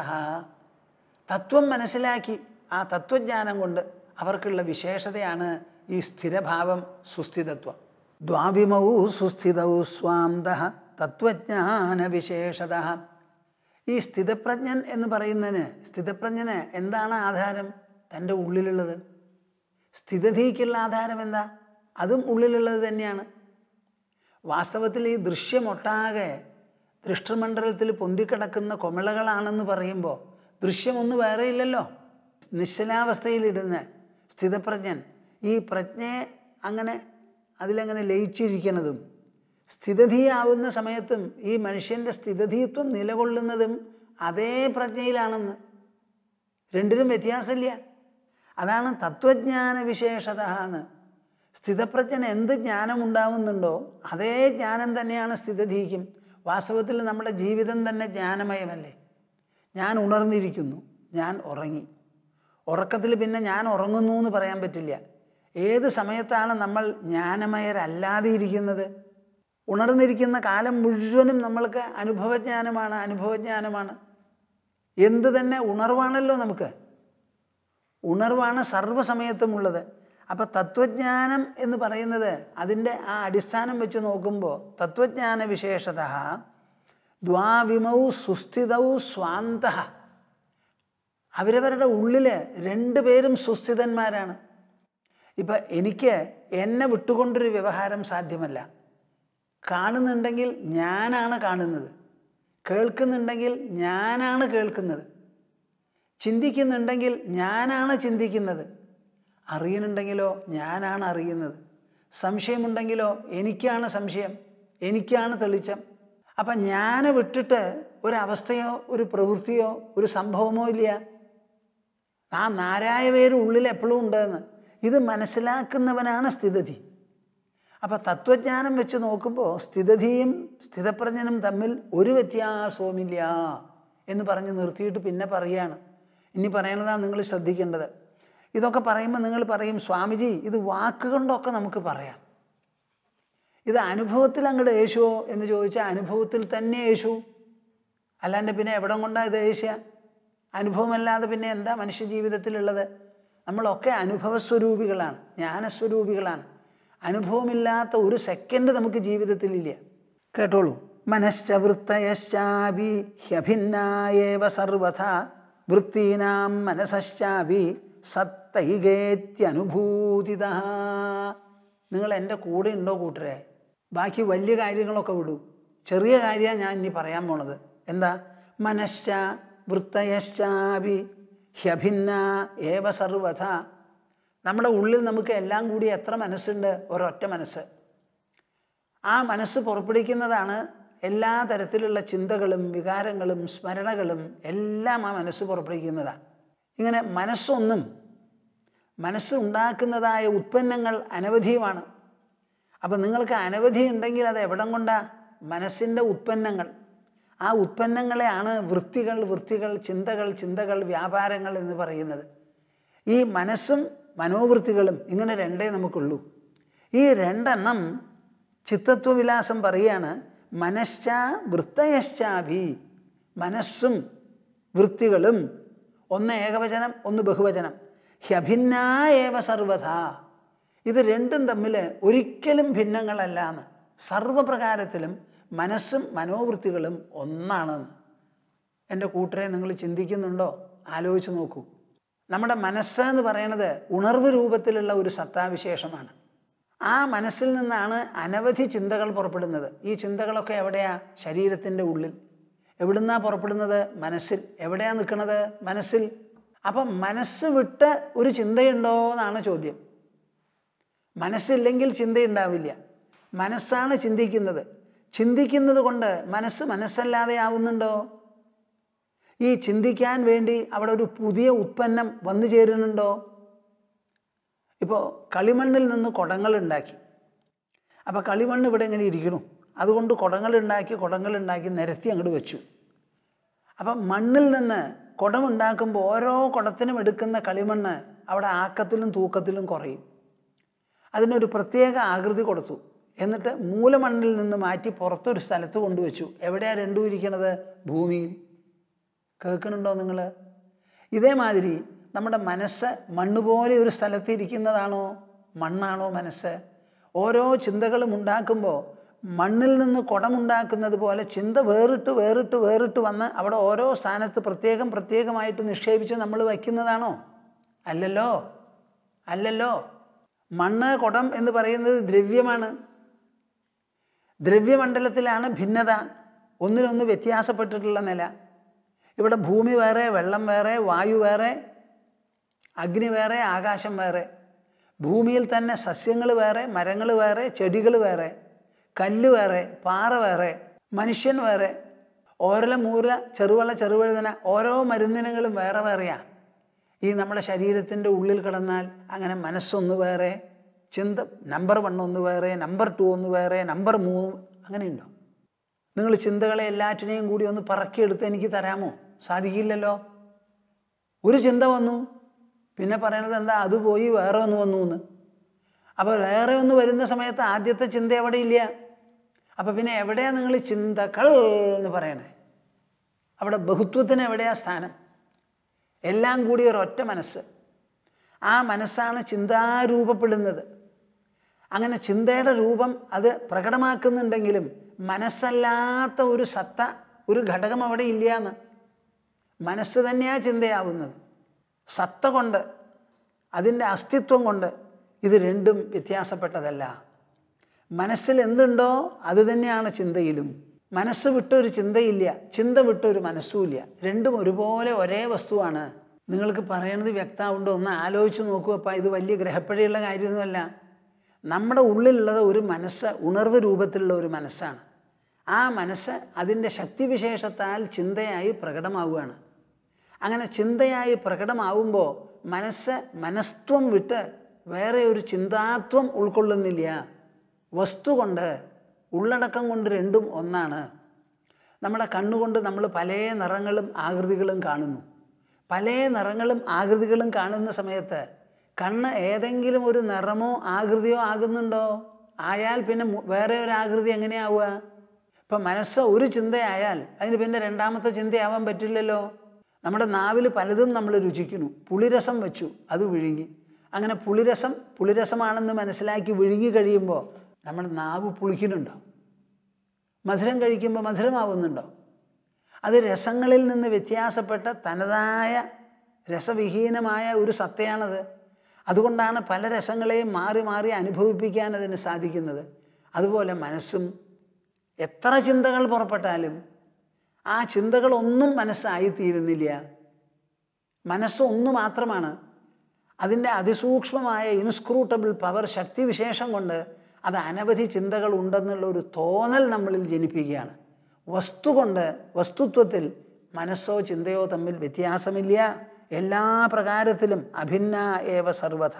തത്വം മനസ്സിലാക്കി ആ തത്വജ്ഞാനം കൊണ്ട് അവർക്കുള്ള വിശേഷതയാണ് ഈ സ്ഥിരഭാവം സുസ്ഥിതത്വം ദ്വാവിമൗ സുസ്ഥിതൗ സ്വാന്ത തത്വജ്ഞാന വിശേഷത ഈ സ്ഥിതപ്രജ്ഞൻ എന്ന് പറയുന്നതിന് സ്ഥിതപ്രജ്ഞന് എന്താണ് ആധാരം തൻ്റെ ഉള്ളിലുള്ളത് സ്ഥിതധിക്കുള്ള ആധാരം എന്താ അതും ഉള്ളിലുള്ളത് തന്നെയാണ് വാസ്തവത്തിൽ ഈ ദൃശ്യമൊട്ടാകെ ദൃഷ്ടമണ്ഡലത്തിൽ പൊന്തിക്കിടക്കുന്ന കൊമിളകളാണെന്ന് പറയുമ്പോൾ ദൃശ്യമൊന്നും വേറെ ഇല്ലല്ലോ നിശ്ചലാവസ്ഥയിലിരുന്ന് സ്ഥിതപ്രജ്ഞൻ ഈ പ്രജ്ഞയെ അങ്ങനെ അതിലങ്ങനെ ലയിച്ചിരിക്കുന്നതും സ്ഥിതധിയാവുന്ന സമയത്തും ഈ മനുഷ്യൻ്റെ സ്ഥിതധിത്വം നിലകൊള്ളുന്നതും അതേ പ്രജ്ഞയിലാണെന്ന് രണ്ടിനും വ്യത്യാസമില്ല അതാണ് തത്വജ്ഞാന വിശേഷത എന്ന് സ്ഥിതപ്രജ്ഞന് എന്ത് ജ്ഞാനം ഉണ്ടാവുന്നുണ്ടോ അതേ ജ്ഞാനം തന്നെയാണ് സ്ഥിതധിക്കും വാസ്തവത്തിൽ നമ്മുടെ ജീവിതം തന്നെ ജ്ഞാനമയമല്ലേ ഞാൻ ഉണർന്നിരിക്കുന്നു ഞാൻ ഉറങ്ങി ഉറക്കത്തിൽ പിന്നെ ഞാൻ ഉറങ്ങുന്നു എന്ന് പറയാൻ പറ്റില്ല ഏത് സമയത്താണ് നമ്മൾ ജ്ഞാനമയരല്ലാതെ ഇരിക്കുന്നത് ഉണർന്നിരിക്കുന്ന കാലം മുഴുവനും നമ്മൾക്ക് അനുഭവജ്ഞാനമാണ് അനുഭവജ്ഞാനമാണ് എന്ത് തന്നെ ഉണർവാണല്ലോ നമുക്ക് ഉണർവാണ് സർവ്വസമയത്തും ഉള്ളത് അപ്പം തത്വജ്ഞാനം എന്ന് പറയുന്നത് അതിൻ്റെ ആ അടിസ്ഥാനം വെച്ച് നോക്കുമ്പോൾ തത്വജ്ഞാന വിശേഷത ദ്വാവിമൗ സുസ്ഥിതൗ സ്വാന്ത അവരവരുടെ ഉള്ളിൽ രണ്ടുപേരും സുസ്ഥിതന്മാരാണ് ഇപ്പം എനിക്ക് എന്നെ വിട്ടുകൊണ്ടൊരു വ്യവഹാരം സാധ്യമല്ല കാണുന്നുണ്ടെങ്കിൽ ഞാനാണ് കാണുന്നത് കേൾക്കുന്നുണ്ടെങ്കിൽ ഞാനാണ് കേൾക്കുന്നത് ചിന്തിക്കുന്നുണ്ടെങ്കിൽ ഞാനാണ് ചിന്തിക്കുന്നത് അറിയുന്നുണ്ടെങ്കിലോ ഞാനാണ് അറിയുന്നത് സംശയമുണ്ടെങ്കിലോ എനിക്കാണ് സംശയം എനിക്കാണ് തെളിച്ചം അപ്പം ഞാൻ വിട്ടിട്ട് ഒരവസ്ഥയോ ഒരു പ്രവൃത്തിയോ ഒരു സംഭവമോ ഇല്ല ആ നാരായ പേര് ഉള്ളിൽ എപ്പോഴും ഉണ്ടെന്ന് ഇത് മനസ്സിലാക്കുന്നവനാണ് സ്ഥിതധി അപ്പം തത്വജ്ഞാനം വെച്ച് നോക്കുമ്പോൾ സ്ഥിതധിയും സ്ഥിതപ്രജ്ഞനും തമ്മിൽ ഒരു വ്യത്യാസവുമില്ല എന്ന് പറഞ്ഞ് നിർത്തിയിട്ട് പിന്നെ പറയാണ് ഇനി പറയണതാണ് നിങ്ങൾ ശ്രദ്ധിക്കേണ്ടത് ഇതൊക്കെ പറയുമ്പോൾ നിങ്ങൾ പറയും സ്വാമിജി ഇത് വാക്കുകൊണ്ടൊക്കെ നമുക്ക് പറയാം ഇത് അനുഭവത്തിൽ അങ്ങോട്ട് യേശുവോ എന്ന് ചോദിച്ചാൽ അനുഭവത്തിൽ തന്നെ യേശു അല്ലാണ്ട് പിന്നെ എവിടെ കൊണ്ടാണ് ഇത് ഏഷ്യ അനുഭവമല്ലാതെ പിന്നെ എന്താ മനുഷ്യ ജീവിതത്തിലുള്ളത് നമ്മളൊക്കെ അനുഭവസ്വരൂപികളാണ് ജ്ഞാനസ്വരൂപികളാണ് അനുഭവമില്ലാത്ത ഒരു സെക്കൻഡ് നമുക്ക് ജീവിതത്തിലില്ല കേട്ടോളൂ മനശ്ചവൃത്തയശ്ചാപി ഹ്യഭിന്നായേവ സർവഥ വൃത്തീനാം മനസ്ശ്ചാപി സത്തൈകേത്യനുഭൂതിത നിങ്ങൾ എൻ്റെ കൂടെ ഉണ്ടോ കൂട്ടരെ ബാക്കി വലിയ കാര്യങ്ങളൊക്കെ വിടൂ ചെറിയ കാര്യമാണ് ഞാൻ ഇനി പറയാൻ പോണത് എന്താ മനശ്ച വൃത്തയശ്ചാപി ഹ്യഭിന്ന ഏവ സർവഥ നമ്മുടെ ഉള്ളിൽ നമുക്ക് എല്ലാം കൂടി എത്ര മനസ്സുണ്ട് ഒരൊറ്റ മനസ്സ് ആ മനസ്സ് പുറപ്പെടുവിക്കുന്നതാണ് എല്ലാ തരത്തിലുള്ള ചിന്തകളും വികാരങ്ങളും സ്മരണകളും എല്ലാം ആ മനസ്സ് പുറപ്പെടുവിക്കുന്നതാണ് ഇങ്ങനെ മനസ്സൊന്നും മനസ്സ് ഉണ്ടാക്കുന്നതായ ഉത്പന്നങ്ങൾ അനവധിയുമാണ് അപ്പം നിങ്ങൾക്ക് അനവധി ഉണ്ടെങ്കിൽ അത് എവിടം കൊണ്ടാ മനസ്സിൻ്റെ ഉത്പന്നങ്ങൾ ആ ഉത്പന്നങ്ങളെയാണ് വൃത്തികൾ വൃത്തികൾ ചിന്തകൾ ചിന്തകൾ വ്യാപാരങ്ങൾ എന്ന് പറയുന്നത് ഈ മനസ്സും മനോവൃത്തികളും ഇങ്ങനെ രണ്ടേ നമുക്കുള്ളൂ ഈ രണ്ടെണ്ണം ചിത്തത്വവിലാസം പറയാണ് മനശ്ച വൃത്തയശ്ചാഭി മനസ്സും വൃത്തികളും ഒന്ന് ഏകവചനം ഒന്ന് ബഹുവചനം ഹ്യഭിന്നായേവ സർവഥ ഇത് രണ്ടും തമ്മിൽ ഒരിക്കലും ഭിന്നങ്ങളല്ല എന്ന് സർവപ്രകാരത്തിലും മനസ്സും മനോവൃത്തികളും ഒന്നാണെന്ന് എൻ്റെ കൂട്ടരെ നിങ്ങൾ ചിന്തിക്കുന്നുണ്ടോ ആലോചിച്ച് നോക്കൂ നമ്മുടെ മനസ്സ് എന്ന് പറയുന്നത് ഉണർവ് രൂപത്തിലുള്ള ഒരു സത്താവിശേഷമാണ് ആ മനസ്സിൽ നിന്നാണ് അനവധി ചിന്തകൾ പുറപ്പെടുന്നത് ഈ ചിന്തകളൊക്കെ എവിടെയാ ശരീരത്തിൻ്റെ ഉള്ളിൽ എവിടുന്നാ പുറപ്പെടുന്നത് മനസ്സിൽ എവിടെയാ നിൽക്കുന്നത് മനസ്സിൽ അപ്പം മനസ്സ് വിട്ട് ഒരു ചിന്തയുണ്ടോ എന്നാണ് ചോദ്യം മനസ്സില്ലെങ്കിൽ ചിന്തയുണ്ടാവില്ല മനസ്സാണ് ചിന്തിക്കുന്നത് ചിന്തിക്കുന്നത് കൊണ്ട് മനസ്സ് മനസ്സല്ലാതെ ആവുന്നുണ്ടോ ഈ ചിന്തിക്കാൻ വേണ്ടി അവിടെ ഒരു പുതിയ ഉത്പന്നം വന്നു ചേരുന്നുണ്ടോ ഇപ്പോൾ കളിമണ്ണിൽ നിന്ന് കുടങ്ങൾ ഉണ്ടാക്കി അപ്പോൾ കളിമണ്ണ് ഇവിടെ ഇങ്ങനെ ഇരിക്കണു അതുകൊണ്ട് കുടങ്ങൾ ഉണ്ടാക്കി കുടങ്ങൾ ഉണ്ടാക്കി നിരത്തി അങ്ങോട്ട് വെച്ചു അപ്പം മണ്ണിൽ നിന്ന് കുടം ഉണ്ടാക്കുമ്പോൾ ഓരോ കുടത്തിനും എടുക്കുന്ന കളിമണ്ണ് അവിടെ ആക്കത്തിലും തൂക്കത്തിലും കുറയും അതിനൊരു പ്രത്യേക ആകൃതി കൊടുത്തു എന്നിട്ട് മൂലമണ്ണിൽ നിന്ന് മാറ്റി പുറത്തൊരു സ്ഥലത്ത് കൊണ്ടുവച്ചു എവിടെയാണ് രണ്ടും ഇരിക്കണത് ഭൂമിയിൽ കേൾക്കുന്നുണ്ടോ നിങ്ങൾ ഇതേമാതിരി നമ്മുടെ മനസ്സ് മണ്ണ് പോലെ ഒരു സ്ഥലത്ത് ഇരിക്കുന്നതാണോ മണ്ണാണോ മനസ്സ് ഓരോ ചിന്തകളും ഉണ്ടാക്കുമ്പോൾ മണ്ണിൽ നിന്ന് കുടമുണ്ടാക്കുന്നത് പോലെ ചിന്ത വേറിട്ട് വേറിട്ട് വേറിട്ട് വന്ന് അവിടെ ഓരോ സ്ഥാനത്ത് പ്രത്യേകം പ്രത്യേകമായിട്ട് നിക്ഷേപിച്ച് നമ്മൾ വയ്ക്കുന്നതാണോ അല്ലല്ലോ അല്ലല്ലോ മണ്ണ് കുടം എന്ന് പറയുന്നത് ദ്രവ്യമാണ് ദ്രവ്യമണ്ഡലത്തിലാണ് ഭിന്നത ഒന്നിനൊന്ന് വ്യത്യാസപ്പെട്ടിട്ടുള്ള നില ഇവിടെ ഭൂമി വേറെ വെള്ളം വേറെ വായു വേറെ അഗ്നി വേറെ ആകാശം വേറെ ഭൂമിയിൽ തന്നെ സസ്യങ്ങൾ വേറെ മരങ്ങൾ വേറെ ചെടികൾ വേറെ കല്ല് വേറെ പാറ വേറെ മനുഷ്യൻ വേറെ ഓരല മൂല ചെറുവള ചെറുവഴുതന ഓരോ മരുന്നിനങ്ങളും വേറെ വേറെയാ ഈ നമ്മുടെ ശരീരത്തിൻ്റെ ഉള്ളിൽ കിടന്നാൽ അങ്ങനെ മനസ്സൊന്ന് വേറെ ചിന്ത നമ്പർ വൺ ഒന്ന് വേറെ നമ്പർ ടു ഒന്ന് വേറെ നമ്പർ മൂന്ന് അങ്ങനെയുണ്ടോ നിങ്ങൾ ചിന്തകളെ എല്ലാറ്റിനെയും കൂടി ഒന്ന് പറക്കിയെടുത്ത് എനിക്ക് തരാമോ സാധിക്കില്ലല്ലോ ഒരു ചിന്ത വന്നു പിന്നെ പറയണത് എന്താ അത് പോയി വേറെ ഒന്ന് വന്നു എന്ന് അപ്പോൾ വേറെ ഒന്ന് വരുന്ന സമയത്ത് ആദ്യത്തെ ചിന്ത എവിടെ ഇല്ല അപ്പോൾ പിന്നെ എവിടെയാ നിങ്ങൾ ചിന്തകൾ എന്ന് പറയണേ അവിടെ ബഹുത്വത്തിന് എവിടെയാ സ്ഥാനം എല്ലാം കൂടി ഒരൊറ്റ മനസ്സ് ആ മനസ്സാണ് ചിന്താരൂപപ്പെടുന്നത് അങ്ങനെ ചിന്തയുടെ രൂപം അത് പ്രകടമാക്കുന്നുണ്ടെങ്കിലും മനസ്സല്ലാത്ത ഒരു സത്ത ഒരു ഘടകം അവിടെ ഇല്ല എന്ന് മനസ്സ് തന്നെയാ ചിന്തയാവുന്നത് സത്ത കൊണ്ട് അതിൻ്റെ അസ്തിത്വം കൊണ്ട് ഇത് രണ്ടും വ്യത്യാസപ്പെട്ടതല്ല മനസ്സിൽ എന്തുണ്ടോ അത് തന്നെയാണ് ചിന്തയിലും മനസ്സ് വിട്ടൊരു ചിന്തയില്ല ചിന്ത വിട്ടൊരു മനസ്സുമില്ല രണ്ടും ഒരുപോലെ ഒരേ വസ്തുവാണ് നിങ്ങൾക്ക് പറയണത് വ്യക്തമുണ്ടോ ഒന്ന് ആലോചിച്ച് നോക്കൂ അപ്പം ഇത് വലിയ ഗ്രഹപ്പഴയുള്ള കാര്യമൊന്നുമല്ല നമ്മുടെ ഉള്ളിലുള്ളത് ഒരു മനസ്സ് ഉണർവ് രൂപത്തിലുള്ള ഒരു മനസ്സാണ് ആ മനസ്സ് അതിൻ്റെ ശക്തിവിശേഷത്താൽ ചിന്തയായി പ്രകടമാവുകയാണ് അങ്ങനെ ചിന്തയായി പ്രകടമാവുമ്പോൾ മനസ്സ് മനസ്ത്വം വിട്ട് വേറെ ഒരു ചിന്താത്വം ഉൾക്കൊള്ളുന്നില്ല വസ്തു കൊണ്ട് ഉള്ളടക്കം കൊണ്ട് രണ്ടും ഒന്നാണ് നമ്മുടെ കണ്ണുകൊണ്ട് നമ്മൾ പല നിറങ്ങളും ആകൃതികളും കാണുന്നു പല നിറങ്ങളും ആകൃതികളും കാണുന്ന സമയത്ത് കണ്ണ് ഏതെങ്കിലും ഒരു നിറമോ ആകൃതിയോ ആകുന്നുണ്ടോ ആയാൽ പിന്നെ മു- വേറെ ഒരു ആകൃതി എങ്ങനെയാവുക ഇപ്പം മനസ്സ് ഒരു ചിന്തയായാൽ അതിന് പിന്നെ രണ്ടാമത്തെ ചിന്തയാവാൻ പറ്റില്ലല്ലോ നമ്മുടെ നാവിൽ പലതും നമ്മൾ രുചിക്കുന്നു പുളിരസം വെച്ചു അത് വിഴുങ്ങി അങ്ങനെ പുളിരസം പുളിരസമാണെന്ന് മനസ്സിലാക്കി വിഴുങ്ങി കഴിയുമ്പോൾ നമ്മുടെ നാവ് പുളിക്കുന്നുണ്ടോ മധുരം കഴിക്കുമ്പോൾ മധുരമാവുന്നുണ്ടോ അത് രസങ്ങളിൽ നിന്ന് വ്യത്യാസപ്പെട്ട തനതായ രസവിഹീനമായ ഒരു സത്തയാണത് അതുകൊണ്ടാണ് പല രസങ്ങളെയും മാറി മാറി അനുഭവിപ്പിക്കാൻ അതിന് സാധിക്കുന്നത് അതുപോലെ മനസ്സും എത്ര ചിന്തകൾ പുറപ്പെട്ടാലും ആ ചിന്തകളൊന്നും മനസ്സായിത്തീരുന്നില്ല മനസ്സ് ഒന്ന് മാത്രമാണ് അതിൻ്റെ അതിസൂക്ഷ്മമായ ഇൻസ്ക്രൂട്ടബിൾ പവർ ശക്തിവിശേഷം കൊണ്ട് അത് അനവധി ചിന്തകൾ ഉണ്ടെന്നുള്ള ഒരു തോന്നൽ നമ്മളിൽ ജനിപ്പിക്കുകയാണ് വസ്തു കൊണ്ട് വസ്തുത്വത്തിൽ മനസ്സോ ചിന്തയോ തമ്മിൽ വ്യത്യാസമില്ല എല്ലാ പ്രകാരത്തിലും അഭിന്ന ഏവ സർവഥ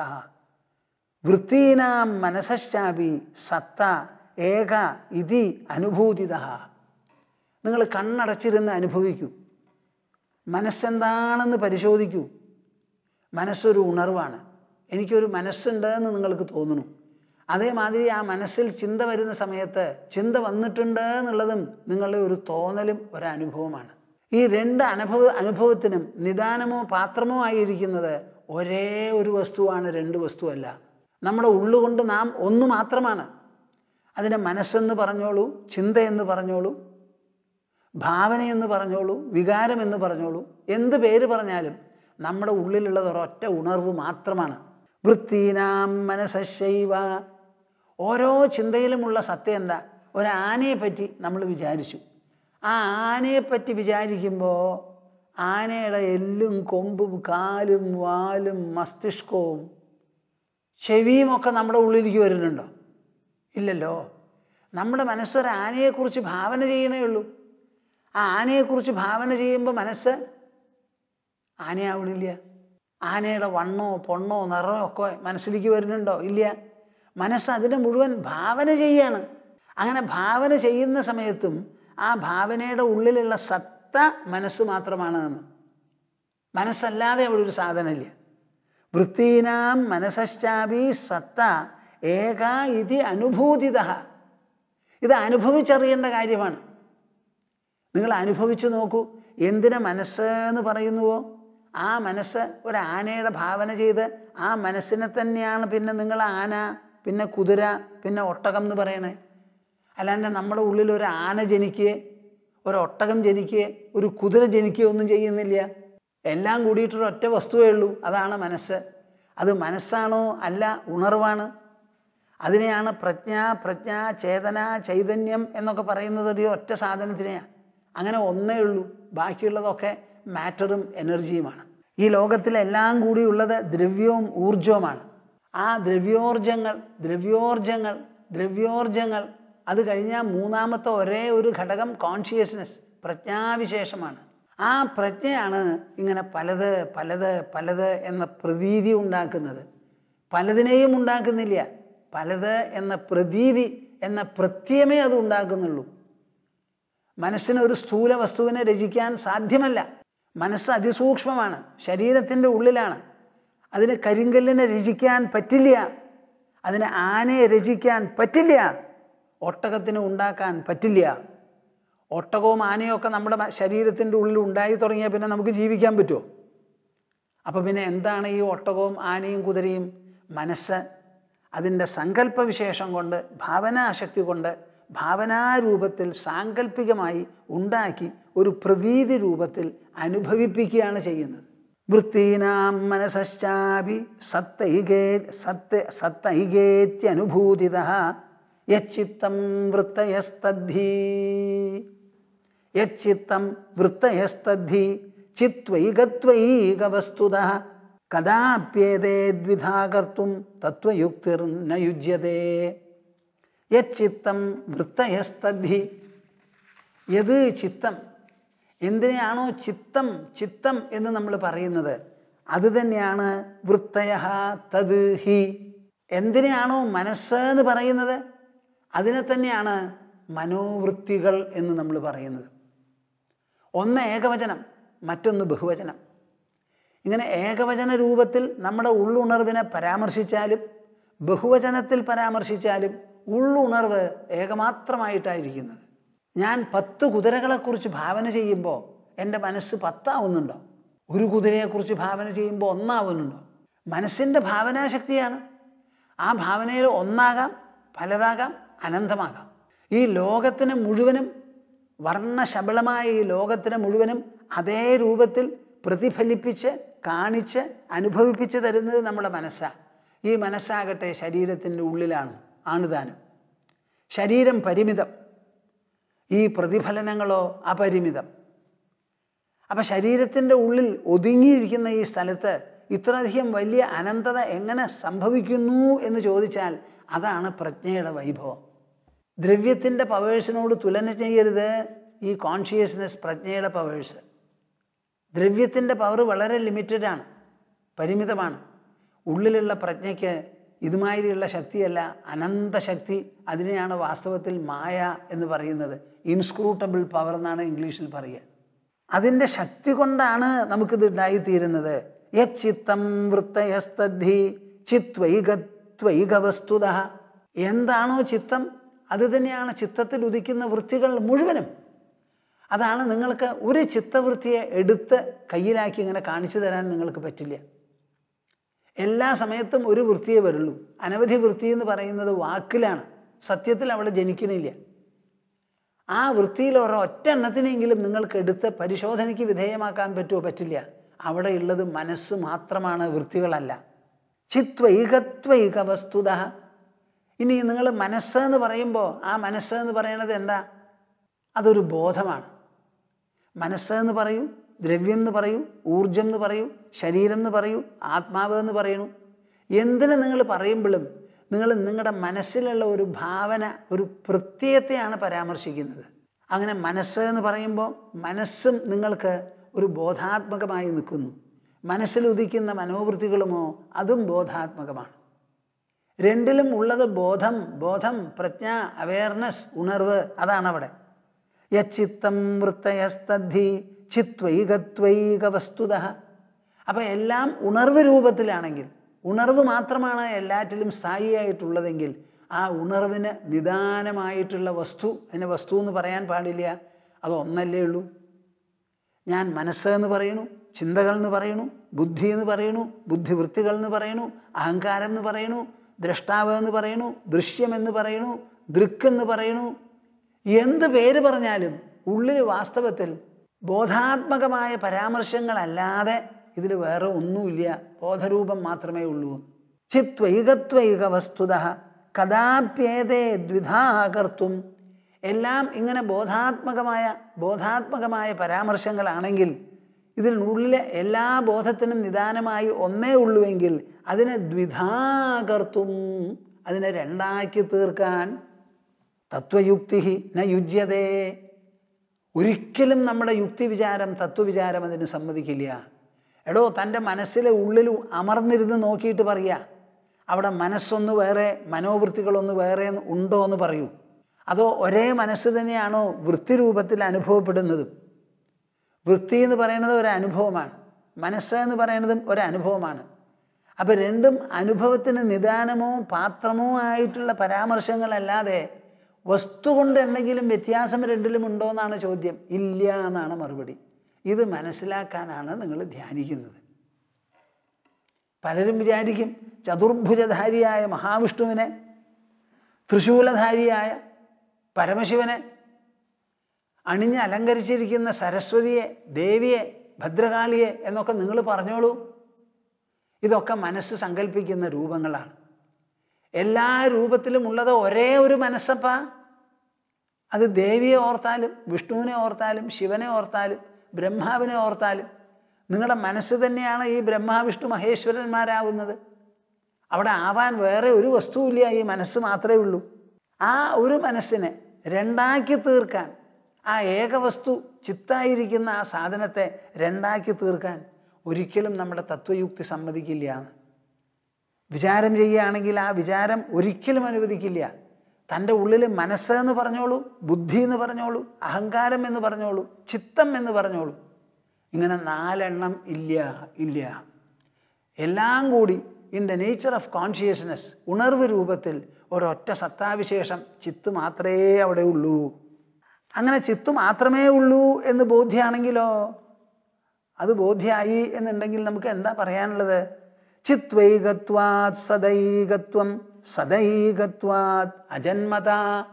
വൃത്തീനാം മനസ്സാപി സത്ത ഏക ഇതി അനുഭൂതിത നിങ്ങൾ കണ്ണടച്ചിരുന്ന് അനുഭവിക്കൂ മനസ്സെന്താണെന്ന് പരിശോധിക്കൂ മനസ്സൊരു ഉണർവാണ് എനിക്കൊരു മനസ്സുണ്ട് എന്ന് നിങ്ങൾക്ക് തോന്നുന്നു അതേമാതിരി ആ മനസ്സിൽ ചിന്ത വരുന്ന സമയത്ത് ചിന്ത വന്നിട്ടുണ്ട് എന്നുള്ളതും നിങ്ങളുടെ ഒരു തോന്നലും ഒരനുഭവമാണ് ഈ രണ്ട് അനുഭവ അനുഭവത്തിനും നിദാനമോ പാത്രമോ ആയിരിക്കുന്നത് ഒരേ ഒരു വസ്തുവാണ് രണ്ട് വസ്തുവല്ല നമ്മുടെ ഉള്ളുകൊണ്ട് നാം ഒന്ന് മാത്രമാണ് അതിനെ മനസ്സെന്ന് പറഞ്ഞോളൂ ചിന്ത എന്ന് പറഞ്ഞോളൂ ഭാവന എന്ന് പറഞ്ഞോളൂ വികാരം എന്ന് പറഞ്ഞോളൂ എന്ത് പേര് പറഞ്ഞാലും നമ്മുടെ ഉള്ളിലുള്ളത് ഒരൊറ്റ ഉണർവ് മാത്രമാണ് വൃത്തീനാം മനസ്സൈവ ഓരോ ചിന്തയിലുമുള്ള സത്യം എന്താ ഒരു ആനയെ പറ്റി നമ്മൾ വിചാരിച്ചു ആ ആനയെ പറ്റി വിചാരിക്കുമ്പോൾ ആനയുടെ എല്ലും കൊമ്പും കാലും വാലും മസ്തിഷ്കവും ചെവിയും ഒക്കെ നമ്മുടെ ഉള്ളിലേക്ക് വരുന്നുണ്ടോ ഇല്ലല്ലോ നമ്മുടെ മനസ്സൊരു ആനയെക്കുറിച്ച് ഭാവന ചെയ്യണേ ഉള്ളൂ ആ ആനയെക്കുറിച്ച് ഭാവന ചെയ്യുമ്പോൾ മനസ്സ് ആനയാവണില്ല ആനയുടെ വണ്ണോ പൊണ്ണോ നിറമോ ഒക്കെ മനസ്സിലേക്ക് വരുന്നുണ്ടോ ഇല്ല മനസ്സ് അതിനെ മുഴുവൻ ഭാവന ചെയ്യാണ് അങ്ങനെ ഭാവന ചെയ്യുന്ന സമയത്തും ആ ഭാവനയുടെ ഉള്ളിലുള്ള സത്ത മനസ്സ് മാത്രമാണ് എന്ന് മനസ്സല്ലാതെ അവിടെ ഒരു സാധനമില്ല വൃത്തീനാം മനസ്സാപി സത്ത ഏക ഇത് അനുഭൂതിത ഇത് അനുഭവിച്ചറിയേണ്ട കാര്യമാണ് നിങ്ങൾ അനുഭവിച്ചു നോക്കൂ എന്തിനെ മനസ്സ് എന്ന് പറയുന്നുവോ ആ മനസ്സ് ഒരു ആനയുടെ ഭാവന ചെയ്ത് ആ മനസ്സിനെ തന്നെയാണ് പിന്നെ നിങ്ങൾ ആന പിന്നെ കുതിര പിന്നെ ഒട്ടകം എന്ന് പറയണേ അല്ലാണ്ട് നമ്മുടെ ഉള്ളിൽ ഒരു ആന ജനിക്കുകയെ ഒരു ഒട്ടകം ജനിക്കുകയെ ഒരു കുതിര ജനിക്കുകയോ ഒന്നും ചെയ്യുന്നില്ല എല്ലാം കൂടിയിട്ടൊരു ഒറ്റ വസ്തുവേ ഉള്ളൂ അതാണ് മനസ്സ് അത് മനസ്സാണോ അല്ല ഉണർവാണ് അതിനെയാണ് പ്രജ്ഞ പ്രജ്ഞ ചേതന ചൈതന്യം എന്നൊക്കെ പറയുന്നത് ഒരു ഒറ്റ സാധനത്തിനെയാണ് അങ്ങനെ ഒന്നേ ഉള്ളൂ ബാക്കിയുള്ളതൊക്കെ മാറ്ററും എനർജിയുമാണ് ഈ ലോകത്തിലെല്ലാം കൂടിയുള്ളത് ദ്രവ്യവും ഊർജവുമാണ് ആ ദ്രവ്യോർജങ്ങൾ ദ്രവ്യോർജങ്ങൾ ദ്രവ്യോർജങ്ങൾ അത് കഴിഞ്ഞാൽ മൂന്നാമത്തെ ഒരേ ഒരു ഘടകം കോൺഷ്യസ്നെസ് പ്രജ്ഞാവിശേഷമാണ് ആ പ്രജ്ഞയാണ് ഇങ്ങനെ പലത് പലത് പലത് എന്ന പ്രതീതി ഉണ്ടാക്കുന്നത് പലതിനെയും ഉണ്ടാക്കുന്നില്ല പലത് എന്ന പ്രതീതി എന്ന പ്രത്യമേ അത് ഉണ്ടാക്കുന്നുള്ളൂ മനസ്സിന് ഒരു സ്ഥൂല വസ്തുവിനെ രചിക്കാൻ സാധ്യമല്ല മനസ്സ് അതിസൂക്ഷ്മമാണ് ശരീരത്തിൻ്റെ ഉള്ളിലാണ് അതിന് കരിങ്കല്ലിനെ രചിക്കാൻ പറ്റില്ല അതിന് ആനയെ രചിക്കാൻ പറ്റില്ല ഒട്ടകത്തിന് ഉണ്ടാക്കാൻ പറ്റില്ല ഒട്ടകവും ആനയും ഒക്കെ നമ്മുടെ ശരീരത്തിൻ്റെ ഉള്ളിൽ ഉണ്ടായി തുടങ്ങിയാൽ പിന്നെ നമുക്ക് ജീവിക്കാൻ പറ്റുമോ അപ്പോൾ പിന്നെ എന്താണ് ഈ ഒട്ടകവും ആനയും കുതിരയും മനസ്സ് അതിൻ്റെ സങ്കല്പവിശേഷം കൊണ്ട് ഭാവനാശക്തി കൊണ്ട് ഭാവനാരൂപത്തിൽ സാങ്കല്പികമായി ഉണ്ടാക്കി ഒരു പ്രതീതി രൂപത്തിൽ അനുഭവിപ്പിക്കുകയാണ് ചെയ്യുന്നത് വൃത്തീനാം മനസ്സാപി സത്തൈകേ സത്ത് സത്തൈകേത്യനുഭൂതിത യച്ചിത്തം വൃത്തയസ്തദ്ധി യച്ചിത്തം വൃത്തയസ്തദ്ധി ചിത്വൈകത്വൈകവസ്തുത കഥാപ്യേതേ ദ്വിധാ കർത്തും തത്വയുക്തിർന യുജ്യതേ യച്ചിത്തം വൃത്തയസ്തദ്ധി യത് ചിത്തം എന്തിനെയാണോ ചിത്തം ചിത്തം എന്ന് നമ്മൾ പറയുന്നത് അത് തന്നെയാണ് വൃത്തയ തത് ഹി എന്തിനെയാണോ മനസ്സ് എന്ന് പറയുന്നത് അതിനെ തന്നെയാണ് മനോവൃത്തികൾ എന്ന് നമ്മൾ പറയുന്നത് ഒന്ന് ഏകവചനം മറ്റൊന്ന് ബഹുവചനം ഇങ്ങനെ ഏകവചന രൂപത്തിൽ നമ്മുടെ ഉള്ളുണർവിനെ പരാമർശിച്ചാലും ബഹുവചനത്തിൽ പരാമർശിച്ചാലും ഉള്ളുണർവ് ഏകമാത്രമായിട്ടായിരിക്കുന്നത് ഞാൻ പത്ത് കുതിരകളെക്കുറിച്ച് ഭാവന ചെയ്യുമ്പോൾ എൻ്റെ മനസ്സ് പത്താവുന്നുണ്ടോ ഒരു കുതിരയെക്കുറിച്ച് ഭാവന ചെയ്യുമ്പോൾ ഒന്നാവുന്നുണ്ടോ മനസ്സിൻ്റെ ഭാവനാശക്തിയാണ് ആ ഭാവനയിൽ ഒന്നാകാം പലതാകാം അനന്തമാകാം ഈ ലോകത്തിന് മുഴുവനും വർണ്ണശബളമായ ഈ ലോകത്തിന് മുഴുവനും അതേ രൂപത്തിൽ പ്രതിഫലിപ്പിച്ച് കാണിച്ച് അനുഭവിപ്പിച്ച് തരുന്നത് നമ്മുടെ മനസ്സാണ് ഈ മനസ്സാകട്ടെ ശരീരത്തിൻ്റെ ഉള്ളിലാണ് ആണ് താനും ശരീരം പരിമിതം ഈ പ്രതിഫലനങ്ങളോ അപരിമിതം അപ്പം ശരീരത്തിൻ്റെ ഉള്ളിൽ ഒതുങ്ങിയിരിക്കുന്ന ഈ സ്ഥലത്ത് ഇത്രയധികം വലിയ അനന്തത എങ്ങനെ സംഭവിക്കുന്നു എന്ന് ചോദിച്ചാൽ അതാണ് പ്രജ്ഞയുടെ വൈഭവം ദ്രവ്യത്തിൻ്റെ പവേഴ്സിനോട് തുലന ചെയ്യരുത് ഈ കോൺഷ്യസ്നെസ് പ്രജ്ഞയുടെ പവേഴ്സ് ദ്രവ്യത്തിൻ്റെ പവർ വളരെ ലിമിറ്റഡാണ് പരിമിതമാണ് ഉള്ളിലുള്ള പ്രജ്ഞയ്ക്ക് ഇതുമാതിരിയുള്ള ശക്തിയല്ല അനന്ത ശക്തി അതിനെയാണ് വാസ്തവത്തിൽ മായ എന്ന് പറയുന്നത് ഇൻസ്ക്രൂട്ടബിൾ പവർ എന്നാണ് ഇംഗ്ലീഷിൽ പറയുക അതിൻ്റെ ശക്തി കൊണ്ടാണ് നമുക്കിത് ഉണ്ടായിത്തീരുന്നത് യച്ചിത്തം വൃത്തയസ്തദ്ധി ചിത്വൈകത്വൈക വസ്തുത എന്താണോ ചിത്തം അത് തന്നെയാണ് ചിത്തത്തിൽ ഉദിക്കുന്ന വൃത്തികൾ മുഴുവനും അതാണ് നിങ്ങൾക്ക് ഒരു ചിത്തവൃത്തിയെ എടുത്ത് കയ്യിലാക്കി ഇങ്ങനെ കാണിച്ചു തരാൻ നിങ്ങൾക്ക് പറ്റില്ല എല്ലാ സമയത്തും ഒരു വൃത്തിയെ വരുള്ളൂ അനവധി വൃത്തി എന്ന് പറയുന്നത് വാക്കിലാണ് സത്യത്തിൽ അവിടെ ജനിക്കണില്ല ആ വൃത്തിയിൽ ഒരൊറ്റ എണ്ണത്തിനെങ്കിലും നിങ്ങൾക്ക് എടുത്ത് പരിശോധനയ്ക്ക് വിധേയമാക്കാൻ പറ്റുമോ പറ്റില്ല അവിടെ ഉള്ളത് മനസ്സ് മാത്രമാണ് വൃത്തികളല്ല ചിത്വൈകത്വൈക വസ്തുത ഇനി നിങ്ങൾ മനസ്സ് എന്ന് പറയുമ്പോൾ ആ മനസ്സ് എന്ന് പറയുന്നത് എന്താ അതൊരു ബോധമാണ് മനസ്സ് എന്ന് പറയൂ ദ്രവ്യം എന്ന് പറയൂ ഊർജം എന്ന് പറയൂ ശരീരം എന്ന് പറയൂ ആത്മാവ് എന്ന് പറയണു എന്തിനു നിങ്ങൾ പറയുമ്പോഴും നിങ്ങൾ നിങ്ങളുടെ മനസ്സിലുള്ള ഒരു ഭാവന ഒരു പ്രത്യയത്തെയാണ് പരാമർശിക്കുന്നത് അങ്ങനെ മനസ്സ് എന്ന് പറയുമ്പോൾ മനസ്സും നിങ്ങൾക്ക് ഒരു ബോധാത്മകമായി നിൽക്കുന്നു മനസ്സിൽ ഉദിക്കുന്ന മനോവൃത്തികളുമോ അതും ബോധാത്മകമാണ് രണ്ടിലും ഉള്ളത് ബോധം ബോധം പ്രജ്ഞ അവയർനെസ് ഉണർവ് അതാണ് അവിടെ യച്ചിത്തം വൃത്തയസ്തദ്ധി ചിത്വൈകത്വൈക വസ്തുത അപ്പം എല്ലാം ഉണർവ് രൂപത്തിലാണെങ്കിൽ ഉണർവ് മാത്രമാണ് എല്ലാറ്റിലും സ്ഥായിയായിട്ടുള്ളതെങ്കിൽ ആ ഉണർവിന് നിദാനമായിട്ടുള്ള വസ്തു അതിനെ വസ്തു എന്ന് പറയാൻ പാടില്ല അത് ഒന്നല്ലേ ഉള്ളൂ ഞാൻ മനസ്സ് എന്ന് പറയണു ചിന്തകൾ എന്ന് പറയണു ബുദ്ധി എന്ന് പറയണു ബുദ്ധിവൃത്തികൾ എന്ന് പറയണു അഹങ്കാരം എന്ന് പറയണു ദ്രഷ്ടാവ് എന്ന് പറയണു ദൃശ്യം എന്ന് പറയണു ദൃക്ക് എന്ന് പറയണു എന്ത് പേര് പറഞ്ഞാലും ഉള്ളിൽ വാസ്തവത്തിൽ ബോധാത്മകമായ പരാമർശങ്ങളല്ലാതെ ഇതിൽ വേറെ ഒന്നുമില്ല ബോധരൂപം മാത്രമേ ഉള്ളൂ ചിത്വൈകത്വൈക വസ്തുത കഥാപ്യേതേ ദ്വിധാകർത്തും എല്ലാം ഇങ്ങനെ ബോധാത്മകമായ ബോധാത്മകമായ പരാമർശങ്ങളാണെങ്കിൽ ഇതിനുള്ളിലെ എല്ലാ ബോധത്തിനും നിദാനമായി ഒന്നേ ഉള്ളുവെങ്കിൽ അതിനെ ദ്വിധാകർത്തും അതിനെ രണ്ടാക്കി തീർക്കാൻ തത്വയുക്തി ന യുജ്യതേ ഒരിക്കലും നമ്മുടെ യുക്തി വിചാരം തത്വവിചാരം അതിന് സമ്മതിക്കില്ല എടോ തൻ്റെ മനസ്സിലെ ഉള്ളിൽ അമർന്നിരുന്ന് നോക്കിയിട്ട് പറയുക അവിടെ മനസ്സൊന്ന് വേറെ മനോവൃത്തികളൊന്ന് വേറെ ഉണ്ടോ എന്ന് പറയൂ അതോ ഒരേ മനസ്സ് തന്നെയാണോ വൃത്തി രൂപത്തിൽ അനുഭവപ്പെടുന്നത് വൃത്തി എന്ന് പറയുന്നത് ഒരു അനുഭവമാണ് മനസ്സ് എന്ന് പറയുന്നതും ഒരു അനുഭവമാണ് അപ്പം രണ്ടും അനുഭവത്തിന് നിദാനമോ പാത്രമോ ആയിട്ടുള്ള പരാമർശങ്ങളല്ലാതെ വസ്തു കൊണ്ട് എന്തെങ്കിലും വ്യത്യാസം രണ്ടിലും ഉണ്ടോ എന്നാണ് ചോദ്യം ഇല്ല എന്നാണ് മറുപടി ഇത് മനസ്സിലാക്കാനാണ് നിങ്ങൾ ധ്യാനിക്കുന്നത് പലരും വിചാരിക്കും ചതുർഭുജധാരിയായ മഹാവിഷ്ണുവിനെ തൃശൂലധാരിയായ പരമശിവനെ അണിഞ്ഞ് അലങ്കരിച്ചിരിക്കുന്ന സരസ്വതിയെ ദേവിയെ ഭദ്രകാളിയെ എന്നൊക്കെ നിങ്ങൾ പറഞ്ഞോളൂ ഇതൊക്കെ മനസ്സ് സങ്കല്പിക്കുന്ന രൂപങ്ങളാണ് എല്ലാ രൂപത്തിലും ഉള്ളത് ഒരേ ഒരു മനസ്സപ്പ അത് ദേവിയെ ഓർത്താലും വിഷ്ണുവിനെ ഓർത്താലും ശിവനെ ഓർത്താലും ബ്രഹ്മാവിനെ ഓർത്താലും നിങ്ങളുടെ മനസ്സ് തന്നെയാണ് ഈ ബ്രഹ്മാ വിഷ്ണു മഹേശ്വരന്മാരാവുന്നത് അവിടെ ആവാൻ വേറെ ഒരു വസ്തുവില്ല ഈ മനസ്സ് മാത്രമേ ഉള്ളൂ ആ ഒരു മനസ്സിനെ രണ്ടാക്കി തീർക്കാൻ ആ ഏകവസ്തു ചിത്തായിരിക്കുന്ന ആ സാധനത്തെ രണ്ടാക്കി തീർക്കാൻ ഒരിക്കലും നമ്മുടെ തത്വയുക്തി സമ്മതിക്കില്ല എന്ന് വിചാരം ചെയ്യുകയാണെങ്കിൽ ആ വിചാരം ഒരിക്കലും അനുവദിക്കില്ല തൻ്റെ ഉള്ളിൽ മനസ്സ് എന്ന് പറഞ്ഞോളൂ ബുദ്ധി എന്ന് പറഞ്ഞോളൂ അഹങ്കാരം എന്ന് പറഞ്ഞോളൂ ചിത്തം എന്ന് പറഞ്ഞോളൂ ഇങ്ങനെ നാലെണ്ണം ഇല്ല ഇല്ല എല്ലാം കൂടി in the nature of consciousness ഉണർവ് രൂപത്തിൽ ഒരൊറ്റ സത്താവിശേഷം ചിത്ത് മാത്രമേ അവിടെ ഉള്ളൂ അങ്ങനെ ചിത്ത് മാത്രമേ ഉള്ളൂ എന്ന് ബോധ്യമാണെങ്കിലോ അത് ബോധ്യമായി എന്നുണ്ടെങ്കിൽ നമുക്ക് എന്താ പറയാനുള്ളത് ചിത്വൈകത്വാത് സദൈകത്വം സദൈകത്വാത് അജന്മത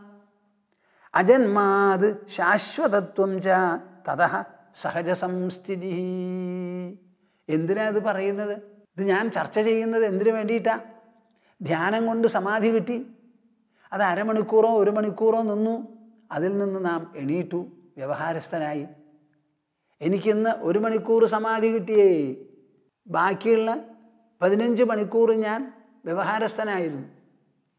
അജന്മാത് ശാശ്വതത്വം ച തത സഹജ സംസ്ഥിതി എന്തിനാ ഇത് പറയുന്നത് ഇത് ഞാൻ ചർച്ച ചെയ്യുന്നത് എന്തിനു വേണ്ടിയിട്ടാ ധ്യാനം കൊണ്ട് സമാധി കിട്ടി അത് അരമണിക്കൂറോ ഒരു മണിക്കൂറോ നിന്നു അതിൽ നിന്ന് നാം എണീറ്റു വ്യവഹാരസ്ഥനായി എനിക്കിന്ന് ഒരു മണിക്കൂർ സമാധി കിട്ടിയേ ബാക്കിയുള്ള പതിനഞ്ച് മണിക്കൂർ ഞാൻ വ്യവഹാരസ്ഥനായിരുന്നു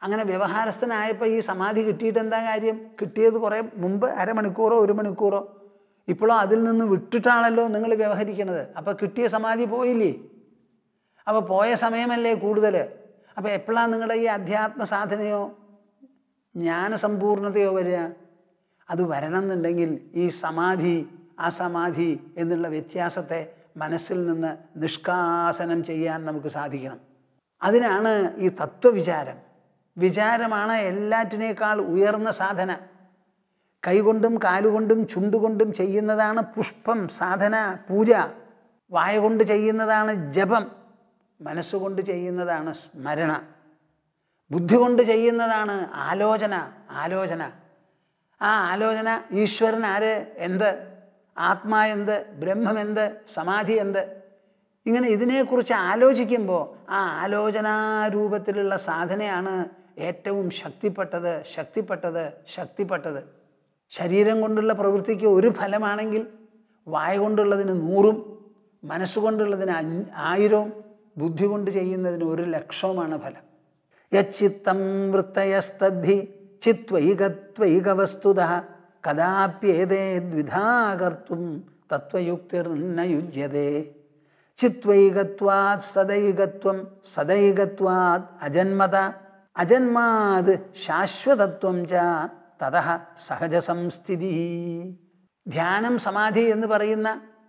അങ്ങനെ വ്യവഹാരസ്ഥനായപ്പോൾ ഈ സമാധി കിട്ടിയിട്ട് എന്താ കാര്യം കിട്ടിയത് കുറേ മുമ്പ് അരമണിക്കൂറോ ഒരു മണിക്കൂറോ ഇപ്പോഴോ അതിൽ നിന്ന് വിട്ടിട്ടാണല്ലോ നിങ്ങൾ വ്യവഹരിക്കുന്നത് അപ്പോൾ കിട്ടിയ സമാധി പോയില്ലേ അപ്പോൾ പോയ സമയമല്ലേ കൂടുതൽ അപ്പോൾ എപ്പോഴാണ് നിങ്ങളുടെ ഈ അധ്യാത്മ സാധനയോ ജ്ഞാനസമ്പൂർണതയോ വരിക അത് വരണം എന്നുണ്ടെങ്കിൽ ഈ സമാധി അസമാധി എന്നുള്ള വ്യത്യാസത്തെ മനസ്സിൽ നിന്ന് നിഷ്കാസനം ചെയ്യാൻ നമുക്ക് സാധിക്കണം അതിനാണ് ഈ തത്വവിചാരം വിചാരമാണ് എല്ലാറ്റിനേക്കാൾ ഉയർന്ന സാധന കൈകൊണ്ടും കാലുകൊണ്ടും ചുണ്ടുകൊണ്ടും ചെയ്യുന്നതാണ് പുഷ്പം സാധന പൂജ വായ കൊണ്ട് ചെയ്യുന്നതാണ് ജപം മനസ്സുകൊണ്ട് ചെയ്യുന്നതാണ് സ്മരണ ബുദ്ധി കൊണ്ട് ചെയ്യുന്നതാണ് ആലോചന ആലോചന ആ ആലോചന ഈശ്വരൻ ആര് എന്ത് ആത്മാ എന്ത് ബ്രഹ്മം എന്ത് സമാധി എന്ത് ഇങ്ങനെ ഇതിനെക്കുറിച്ച് ആലോചിക്കുമ്പോൾ ആ ആലോചനാരൂപത്തിലുള്ള സാധനയാണ് ഏറ്റവും ശക്തിപ്പെട്ടത് ശക്തിപ്പെട്ടത് ശക്തിപ്പെട്ടത് ശരീരം കൊണ്ടുള്ള പ്രവൃത്തിക്ക് ഒരു ഫലമാണെങ്കിൽ വായ കൊണ്ടുള്ളതിന് നൂറും മനസ്സുകൊണ്ടുള്ളതിന് അഞ്ഞ് ആയിരവും ബുദ്ധി കൊണ്ട് ചെയ്യുന്നതിന് ഒരു ലക്ഷവുമാണ് ഫലം യച്ചിത്തം വൃത്തയസ്തദ്ധി ചിത്വൈകത്വൈക വസ്തുത കഥാപ്യേതേ ദ്വിധാകർത്തും തത്വയുക്തിർന യുജ്യതേ ചിത്വൈകത്വാത് സദൈകത്വം സദൈകത്വാത് അജന്മത അജന്മാത് ശാശ്വതത്വം ച തത സഹജസംസ്ഥിതി ധ്യാനം സമാധി എന്ന് പറയുന്ന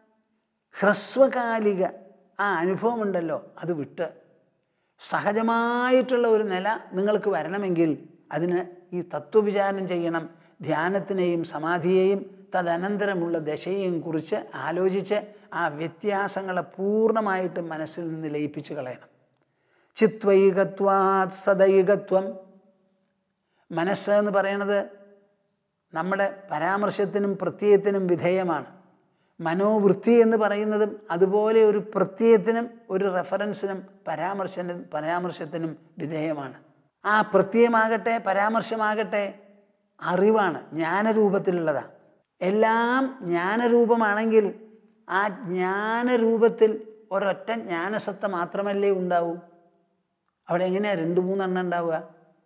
ഹ്രസ്വകാലിക ആ അനുഭവമുണ്ടല്ലോ അത് വിട്ട് സഹജമായിട്ടുള്ള ഒരു നില നിങ്ങൾക്ക് വരണമെങ്കിൽ അതിന് ഈ തത്വവിചാരം ചെയ്യണം ധ്യാനത്തിനെയും സമാധിയെയും തദനന്തരമുള്ള ദശയെയും കുറിച്ച് ആലോചിച്ച് ആ വ്യത്യാസങ്ങളെ പൂർണ്ണമായിട്ട് മനസ്സിൽ നിന്ന് ലയിപ്പിച്ച് കളയണം ചിത്വൈകത്വാത് സദൈകത്വം മനസ്സ് എന്ന് പറയണത് നമ്മുടെ പരാമർശത്തിനും പ്രത്യയത്തിനും വിധേയമാണ് മനോവൃത്തി എന്ന് പറയുന്നതും അതുപോലെ ഒരു പ്രത്യയത്തിനും ഒരു റെഫറൻസിനും പരാമർശനും പരാമർശത്തിനും വിധേയമാണ് ആ പ്രത്യയമാകട്ടെ പരാമർശമാകട്ടെ അറിവാണ് ജ്ഞാനരൂപത്തിലുള്ളതാണ് എല്ലാം ജ്ഞാനരൂപമാണെങ്കിൽ ആ ജ്ഞാനരൂപത്തിൽ ഒരൊറ്റ ജ്ഞാനസത്ത മാത്രമല്ലേ ഉണ്ടാവൂ അവിടെ എങ്ങനെയാണ് രണ്ട് മൂന്നെണ്ണം ഉണ്ടാവുക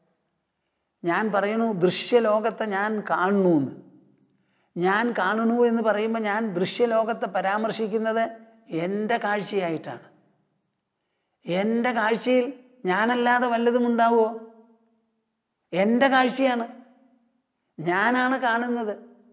ഞാൻ പറയണു ദൃശ്യലോകത്തെ ഞാൻ കാണുന്നു എന്ന് ഞാൻ കാണുന്നു എന്ന് പറയുമ്പോൾ ഞാൻ ദൃശ്യലോകത്തെ പരാമർശിക്കുന്നത് എൻ്റെ കാഴ്ചയായിട്ടാണ് എൻ്റെ കാഴ്ചയിൽ ഞാനല്ലാതെ വല്ലതും ഉണ്ടാവുമോ എൻ്റെ കാഴ്ചയാണ് ഞാനാണ് കാണുന്നത്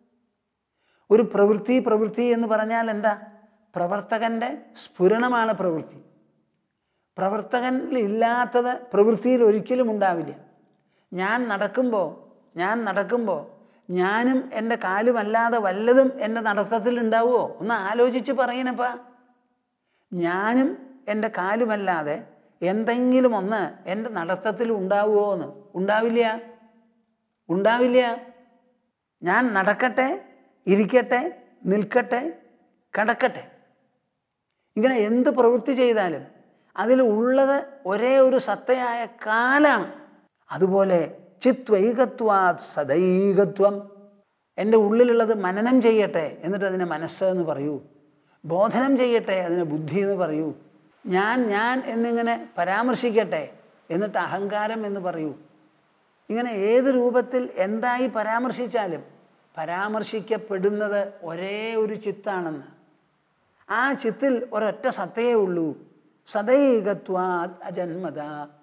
ഒരു പ്രവൃത്തി പ്രവൃത്തി എന്ന് പറഞ്ഞാൽ എന്താ പ്രവർത്തകൻ്റെ സ്ഫുരണമാണ് പ്രവൃത്തി പ്രവർത്തകനിൽ ഇല്ലാത്തത് പ്രവൃത്തിയിൽ ഒരിക്കലും ഉണ്ടാവില്ല ഞാൻ നടക്കുമ്പോൾ ഞാൻ നടക്കുമ്പോൾ ഞാനും എൻ്റെ കാലുമല്ലാതെ വല്ലതും എൻ്റെ നടത്തത്തിൽ ഉണ്ടാവുമോ ഒന്ന് ആലോചിച്ച് പറയണപ്പാ ഞാനും എൻ്റെ കാലുമല്ലാതെ എന്തെങ്കിലും ഒന്ന് എൻ്റെ നടത്തത്തിൽ ഉണ്ടാവുമോ എന്ന് ഉണ്ടാവില്ല ഉണ്ടാവില്ല ഞാൻ നടക്കട്ടെ ഇരിക്കട്ടെ നിൽക്കട്ടെ കിടക്കട്ടെ ഇങ്ങനെ എന്ത് പ്രവൃത്തി ചെയ്താലും അതിൽ ഉള്ളത് ഒരേ ഒരു സത്തയായ കാലാണ് അതുപോലെ ചിത്വൈകത്വാത് സദൈകത്വം എൻ്റെ ഉള്ളിലുള്ളത് മനനം ചെയ്യട്ടെ എന്നിട്ട് അതിനെ മനസ്സ് എന്ന് പറയൂ ബോധനം ചെയ്യട്ടെ അതിനെ ബുദ്ധി എന്ന് പറയൂ ഞാൻ ഞാൻ എന്നിങ്ങനെ പരാമർശിക്കട്ടെ എന്നിട്ട് അഹങ്കാരം എന്ന് പറയൂ ഇങ്ങനെ ഏത് രൂപത്തിൽ എന്തായി പരാമർശിച്ചാലും പരാമർശിക്കപ്പെടുന്നത് ഒരേ ഒരു ചിത്താണെന്ന് ആ ചിത്തിൽ ഒരൊറ്റ സത്തയേ ഉള്ളൂ സദൈകത്വാത് അജന്മത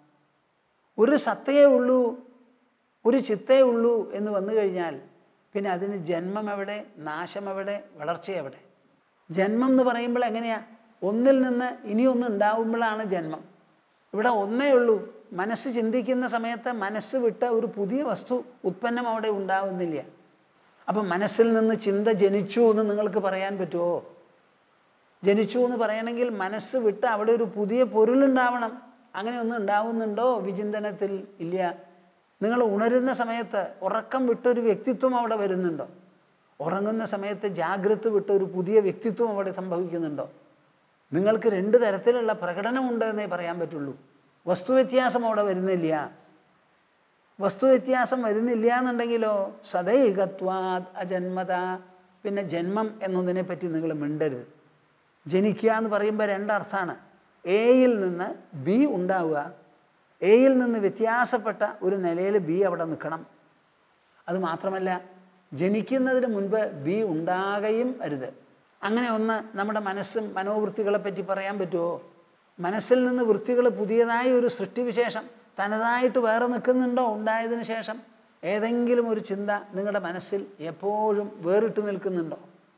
ഒരു സത്തയേ ഉള്ളൂ ഒരു ചിത്തേ ഉള്ളൂ എന്ന് വന്നു കഴിഞ്ഞാൽ പിന്നെ അതിന് ജന്മം എവിടെ നാശം എവിടെ വളർച്ച എവിടെ ജന്മം എന്ന് പറയുമ്പോൾ എങ്ങനെയാ ഒന്നിൽ നിന്ന് ഇനിയൊന്ന് ഉണ്ടാവുമ്പോഴാണ് ജന്മം ഇവിടെ ഒന്നേ ഉള്ളൂ മനസ്സ് ചിന്തിക്കുന്ന സമയത്ത് മനസ്സ് വിട്ട ഒരു പുതിയ വസ്തു ഉത്പന്നം അവിടെ ഉണ്ടാവുന്നില്ല അപ്പം മനസ്സിൽ നിന്ന് ചിന്ത ജനിച്ചു എന്ന് നിങ്ങൾക്ക് പറയാൻ പറ്റുമോ ജനിച്ചു എന്ന് പറയണമെങ്കിൽ മനസ്സ് വിട്ട് അവിടെ ഒരു പുതിയ പൊരുളുണ്ടാവണം അങ്ങനെ ഒന്നും ഉണ്ടാവുന്നുണ്ടോ വിചിന്തനത്തിൽ ഇല്ല നിങ്ങൾ ഉണരുന്ന സമയത്ത് ഉറക്കം വിട്ടൊരു വ്യക്തിത്വം അവിടെ വരുന്നുണ്ടോ ഉറങ്ങുന്ന സമയത്ത് ജാഗ്രത വിട്ട ഒരു പുതിയ വ്യക്തിത്വം അവിടെ സംഭവിക്കുന്നുണ്ടോ നിങ്ങൾക്ക് രണ്ട് തരത്തിലുള്ള പ്രകടനമുണ്ട് എന്നേ പറയാൻ പറ്റുള്ളൂ വസ്തുവ്യത്യാസം അവിടെ വരുന്നില്ല വസ്തുവ്യത്യാസം വരുന്നില്ല എന്നുണ്ടെങ്കിലോ സദൈകത്വാത് അജന്മത പിന്നെ ജന്മം എന്നതിനെ പറ്റി നിങ്ങൾ മിണ്ടരുത് ജനിക്കുക എന്ന് പറയുമ്പോൾ രണ്ടർത്ഥമാണ് എയിൽ നിന്ന് ബി ഉണ്ടാവുക എയിൽ നിന്ന് വ്യത്യാസപ്പെട്ട ഒരു നിലയിൽ ബി അവിടെ നിൽക്കണം അത് മാത്രമല്ല ജനിക്കുന്നതിന് മുൻപ് ബി ഉണ്ടാകുകയും അരുത് അങ്ങനെ ഒന്ന് നമ്മുടെ മനസ്സും മനോവൃത്തികളെ പറ്റി പറയാൻ പറ്റുമോ മനസ്സിൽ നിന്ന് വൃത്തികൾ പുതിയതായ ഒരു സൃഷ്ടിവിശേഷം തനതായിട്ട് വേറെ നിൽക്കുന്നുണ്ടോ ഉണ്ടായതിനു ശേഷം ഏതെങ്കിലും ഒരു ചിന്ത നിങ്ങളുടെ മനസ്സിൽ എപ്പോഴും വേറിട്ട് നിൽക്കുന്നുണ്ടോ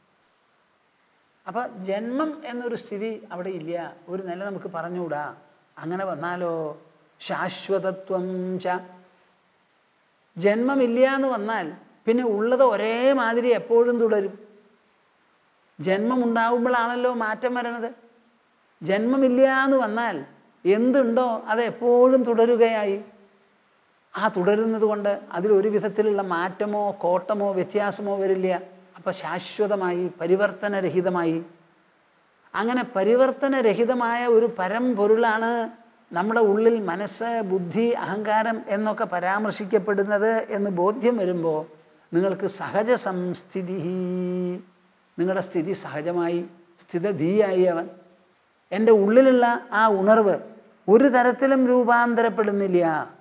അപ്പം ജന്മം എന്നൊരു സ്ഥിതി അവിടെ ഇല്ല ഒരു നില നമുക്ക് പറഞ്ഞുകൂടാ അങ്ങനെ വന്നാലോ ശാശ്വതത്വം ച ജന്മമില്ല എന്ന് വന്നാൽ പിന്നെ ഉള്ളത് ഒരേ മാതിരി എപ്പോഴും തുടരും ജന്മം ഉണ്ടാവുമ്പോഴാണല്ലോ മാറ്റം വരണത് ജന്മമില്ല എന്ന് വന്നാൽ എന്തുണ്ടോ അത് എപ്പോഴും തുടരുകയായി ആ തുടരുന്നത് കൊണ്ട് അതിലൊരു വിധത്തിലുള്ള മാറ്റമോ കോട്ടമോ വ്യത്യാസമോ വരില്ല അപ്പോൾ ശാശ്വതമായി പരിവർത്തനരഹിതമായി അങ്ങനെ പരിവർത്തനരഹിതമായ ഒരു പരമ്പൊരുളാണ് നമ്മുടെ ഉള്ളിൽ മനസ്സ് ബുദ്ധി അഹങ്കാരം എന്നൊക്കെ പരാമർശിക്കപ്പെടുന്നത് എന്ന് ബോധ്യം വരുമ്പോൾ നിങ്ങൾക്ക് സഹജ സംസ്ഥിതി നിങ്ങളുടെ സ്ഥിതി സഹജമായി സ്ഥിതധീയായി അവൻ എൻ്റെ ഉള്ളിലുള്ള ആ ഉണർവ് ഒരു തരത്തിലും രൂപാന്തരപ്പെടുന്നില്ല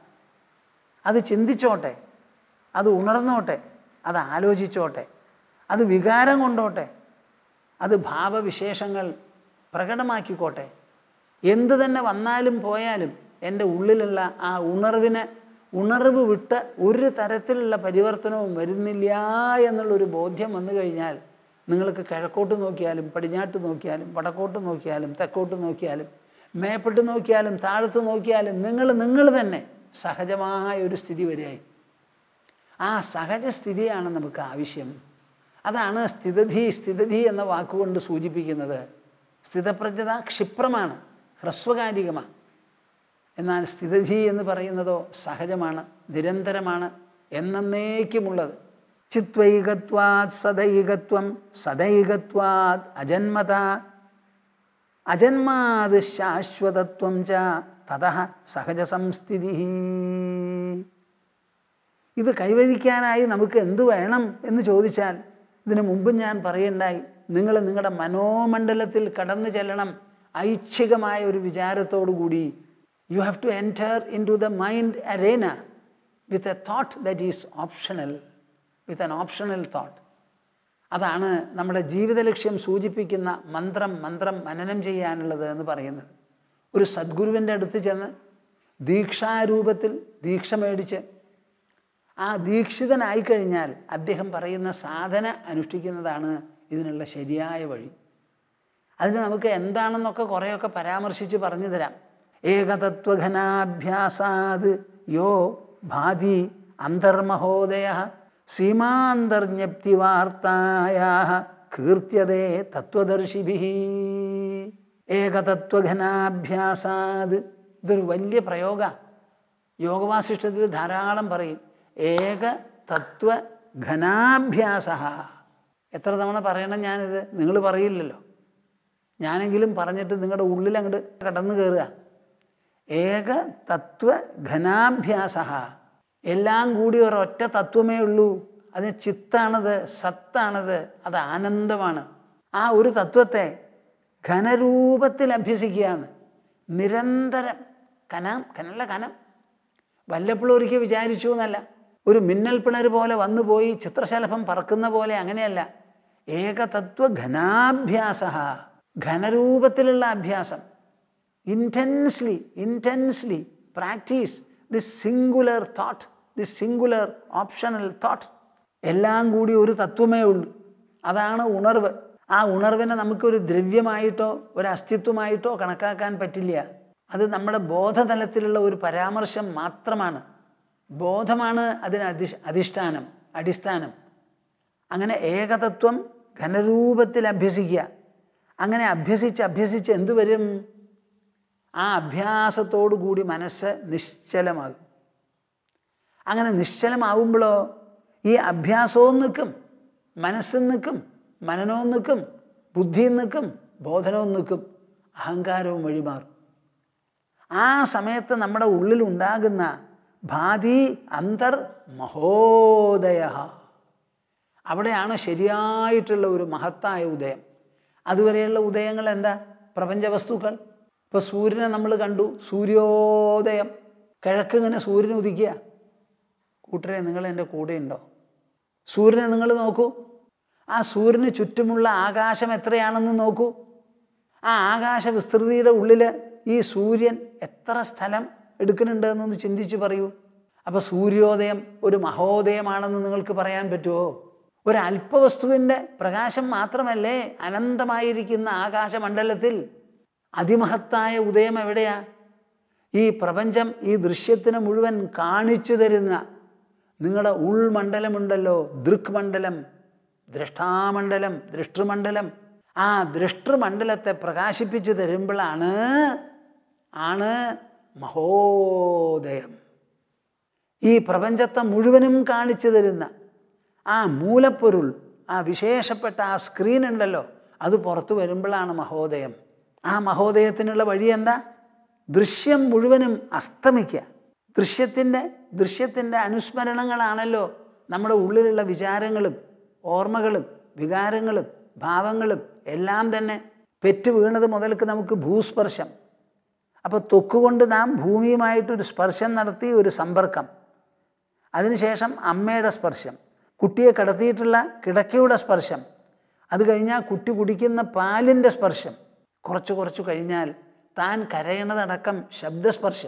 അത് ചിന്തിച്ചോട്ടെ അത് ഉണർന്നോട്ടെ അത് ആലോചിച്ചോട്ടെ അത് വികാരം കൊണ്ടോട്ടെ അത് ഭാവവിശേഷങ്ങൾ പ്രകടമാക്കിക്കോട്ടെ എന്തു തന്നെ വന്നാലും പോയാലും എൻ്റെ ഉള്ളിലുള്ള ആ ഉണർവിന് ഉണർവ് വിട്ട് ഒരു തരത്തിലുള്ള പരിവർത്തനവും വരുന്നില്ല എന്നുള്ളൊരു ബോധ്യം വന്നു കഴിഞ്ഞാൽ നിങ്ങൾക്ക് കിഴക്കോട്ട് നോക്കിയാലും പടിഞ്ഞാട്ട് നോക്കിയാലും വടക്കോട്ട് നോക്കിയാലും തെക്കോട്ട് നോക്കിയാലും മേപ്പെട്ട് നോക്കിയാലും താഴത്ത് നോക്കിയാലും നിങ്ങൾ നിങ്ങൾ തന്നെ സഹജമായ ഒരു സ്ഥിതി വരെയായി ആ സഹജ സ്ഥിതിയാണ് നമുക്ക് ആവശ്യം അതാണ് സ്ഥിതധി സ്ഥിതധി എന്ന വാക്കുകൊണ്ട് സൂചിപ്പിക്കുന്നത് സ്ഥിതപ്രജ്ഞത ക്ഷിപ്രമാണ് ഹ്രസ്വകാലികമാണ് എന്നാൽ സ്ഥിതധി എന്ന് പറയുന്നതോ സഹജമാണ് നിരന്തരമാണ് എന്നേക്കുമുള്ളത് ചിത്വൈകത്വാത് സദൈകത്വം സദൈകത്വാത് അജന്മത അജന്മാത് ശാശ്വതത്വം ച തത സഹജ സംസ്ഥിതി ഇത് കൈവരിക്കാനായി നമുക്ക് എന്തു വേണം എന്ന് ചോദിച്ചാൽ ഇതിനു മുമ്പ് ഞാൻ പറയണ്ടായി നിങ്ങൾ നിങ്ങളുടെ മനോമണ്ഡലത്തിൽ കടന്നു ചെല്ലണം ഐച്ഛികമായ ഒരു വിചാരത്തോടു കൂടി you have to enter into the mind arena with a thought that is optional with an optional thought അതാണ് നമ്മുടെ ജീവിത ലക്ഷ്യം സൂചിപ്പിക്കുന്ന മന്ത്രം മന്ത്രം മനനം ചെയ്യാനുള്ളത് എന്ന് പറയുന്നത് ഒരു സദ്ഗുരുവിൻ്റെ അടുത്ത് ചെന്ന് ദീക്ഷാരൂപത്തിൽ ദീക്ഷ മേടിച്ച് ആ ദീക്ഷിതനായി കഴിഞ്ഞാൽ അദ്ദേഹം പറയുന്ന സാധന അനുഷ്ഠിക്കുന്നതാണ് ഇതിനുള്ള ശരിയായ വഴി അതിന് നമുക്ക് എന്താണെന്നൊക്കെ കുറേയൊക്കെ പരാമർശിച്ച് പറഞ്ഞു തരാം ഏകതത്വഘനാഭ്യാസാത് യോ ഭാതി അന്തർമഹോദയ സീമാന്തർജ്ഞപ്തി വാർത്തായാ കീർത്യതേ തത്വദർശിഭി ഏകതത്വഘനാഭ്യാസാത് ഇതൊരു വലിയ പ്രയോഗ യോഗവാസിഷ്ടത്തിൽ ധാരാളം പറയും ഏക തത്വ ഘനാഭ്യാസ എത്ര തവണ പറയണം ഞാനിത് നിങ്ങൾ പറയില്ലല്ലോ ഞാനെങ്കിലും പറഞ്ഞിട്ട് നിങ്ങളുടെ ഉള്ളിൽ അങ്ങോട്ട് കടന്നു കയറുക ഏക തത്വ ഘനാഭ്യാസ എല്ലാം കൂടി ഒരൊറ്റ തത്വമേ ഉള്ളൂ അത് ചിത്താണത് സത്താണത് അത് ആനന്ദമാണ് ആ ഒരു തത്വത്തെ ഘനരൂപത്തിൽ അഭ്യസിക്കുകയാണ് നിരന്തരം കനം കനല്ല കനം വല്ലപ്പോഴും ഒരിക്കൽ വിചാരിച്ചു എന്നല്ല ഒരു മിന്നൽ പിണർ പോലെ വന്നുപോയി ചിത്രശലഭം പറക്കുന്ന പോലെ അങ്ങനെയല്ല ഏകതത്വ ഘനാഭ്യാസ ഘനരൂപത്തിലുള്ള അഭ്യാസം intensely intensely practice this singular thought this singular optional thought എല്ലാം കൂടി ഒരു തത്വമേ ഉള്ളൂ അതാണ് ഉണർവ് ആ ഉണർവിനെ നമുക്കൊരു ദ്രവ്യമായിട്ടോ ഒരു അസ്തിത്വമായിട്ടോ കണക്കാക്കാൻ പറ്റില്ല അത് നമ്മുടെ ബോധതലത്തിലുള്ള ഒരു പരാമർശം മാത്രമാണ് ബോധമാണ് അതിന് അധി അധിഷ്ഠാനം അടിസ്ഥാനം അങ്ങനെ ഏകതത്വം ഘനരൂപത്തിൽ അഭ്യസിക്കുക അങ്ങനെ അഭ്യസിച്ച് അഭ്യസിച്ച് എന്തു വരും ആ അഭ്യാസത്തോടു കൂടി മനസ്സ് നിശ്ചലമാകും അങ്ങനെ നിശ്ചലമാവുമ്പോഴോ ഈ അഭ്യാസവും നിൽക്കും മനസ്സും നിൽക്കും മനനവും നിൽക്കും ബുദ്ധിയും നിൽക്കും ബോധനവും നിൽക്കും അഹങ്കാരവും വഴിമാറും ആ സമയത്ത് നമ്മുടെ ഉള്ളിൽ ഉണ്ടാകുന്ന ഭാതി അന്തർ മഹോദയ അവിടെയാണ് ശരിയായിട്ടുള്ള ഒരു മഹത്തായ ഉദയം അതുവരെയുള്ള ഉദയങ്ങൾ എന്താ പ്രപഞ്ച വസ്തുക്കൾ ഇപ്പോൾ സൂര്യനെ നമ്മൾ കണ്ടു സൂര്യോദയം കിഴക്ക് ഇങ്ങനെ സൂര്യൻ ഉദിക്കുക കൂട്ടരെ നിങ്ങൾ എൻ്റെ കൂടെ ഉണ്ടോ സൂര്യനെ നിങ്ങൾ നോക്കൂ ആ സൂര്യന് ചുറ്റുമുള്ള ആകാശം എത്രയാണെന്ന് നോക്കൂ ആ ആകാശ വിസ്തൃതിയുടെ ഉള്ളിൽ ഈ സൂര്യൻ എത്ര സ്ഥലം എടുക്കുന്നുണ്ട് എന്നൊന്ന് ചിന്തിച്ച് പറയൂ അപ്പോൾ സൂര്യോദയം ഒരു മഹോദയമാണെന്ന് നിങ്ങൾക്ക് പറയാൻ പറ്റുമോ ഒരു അല്പവസ്തുവിൻ്റെ പ്രകാശം മാത്രമല്ലേ അനന്തമായിരിക്കുന്ന ആകാശമണ്ഡലത്തിൽ അതിമഹത്തായ ഉദയം എവിടെയാ ഈ പ്രപഞ്ചം ഈ ദൃശ്യത്തിന് മുഴുവൻ കാണിച്ചു തരുന്ന നിങ്ങളുടെ ഉൾമണ്ഡലമുണ്ടല്ലോ ദൃക്മണ്ഡലം ദ്രഷ്ടാമണ്ഡലം ദൃഷ്ടൃമണ്ഡലം ആ ദൃഷ്ടൃമണ്ഡലത്തെ പ്രകാശിപ്പിച്ചു തരുമ്പോഴാണ് ആണ് മഹോദയം ഈ പ്രപഞ്ചത്തെ മുഴുവനും കാണിച്ചു തരുന്ന ആ മൂലപ്പൊരുൾ ആ വിശേഷപ്പെട്ട ആ സ്ക്രീൻ ഉണ്ടല്ലോ അത് പുറത്തു വരുമ്പോഴാണ് മഹോദയം ആ മഹോദയത്തിനുള്ള വഴി എന്താ ദൃശ്യം മുഴുവനും അസ്തമിക്കുക ദൃശ്യത്തിൻ്റെ ദൃശ്യത്തിൻ്റെ അനുസ്മരണങ്ങളാണല്ലോ നമ്മുടെ ഉള്ളിലുള്ള വിചാരങ്ങളും ഓർമ്മകളും വികാരങ്ങളും ഭാവങ്ങളും എല്ലാം തന്നെ പെറ്റു വീണത് മുതൽക്ക് നമുക്ക് ഭൂസ്പർശം അപ്പോൾ തൊക്കുകൊണ്ട് നാം ഭൂമിയുമായിട്ടൊരു സ്പർശം നടത്തി ഒരു സമ്പർക്കം അതിനുശേഷം അമ്മയുടെ സ്പർശം കുട്ടിയെ കടത്തിയിട്ടുള്ള കിടക്കയുടെ സ്പർശം അത് കഴിഞ്ഞാൽ കുട്ടി കുടിക്കുന്ന പാലിൻ്റെ സ്പർശം കുറച്ച് കുറച്ച് കഴിഞ്ഞാൽ താൻ കരയണതടക്കം ശബ്ദസ്പർശം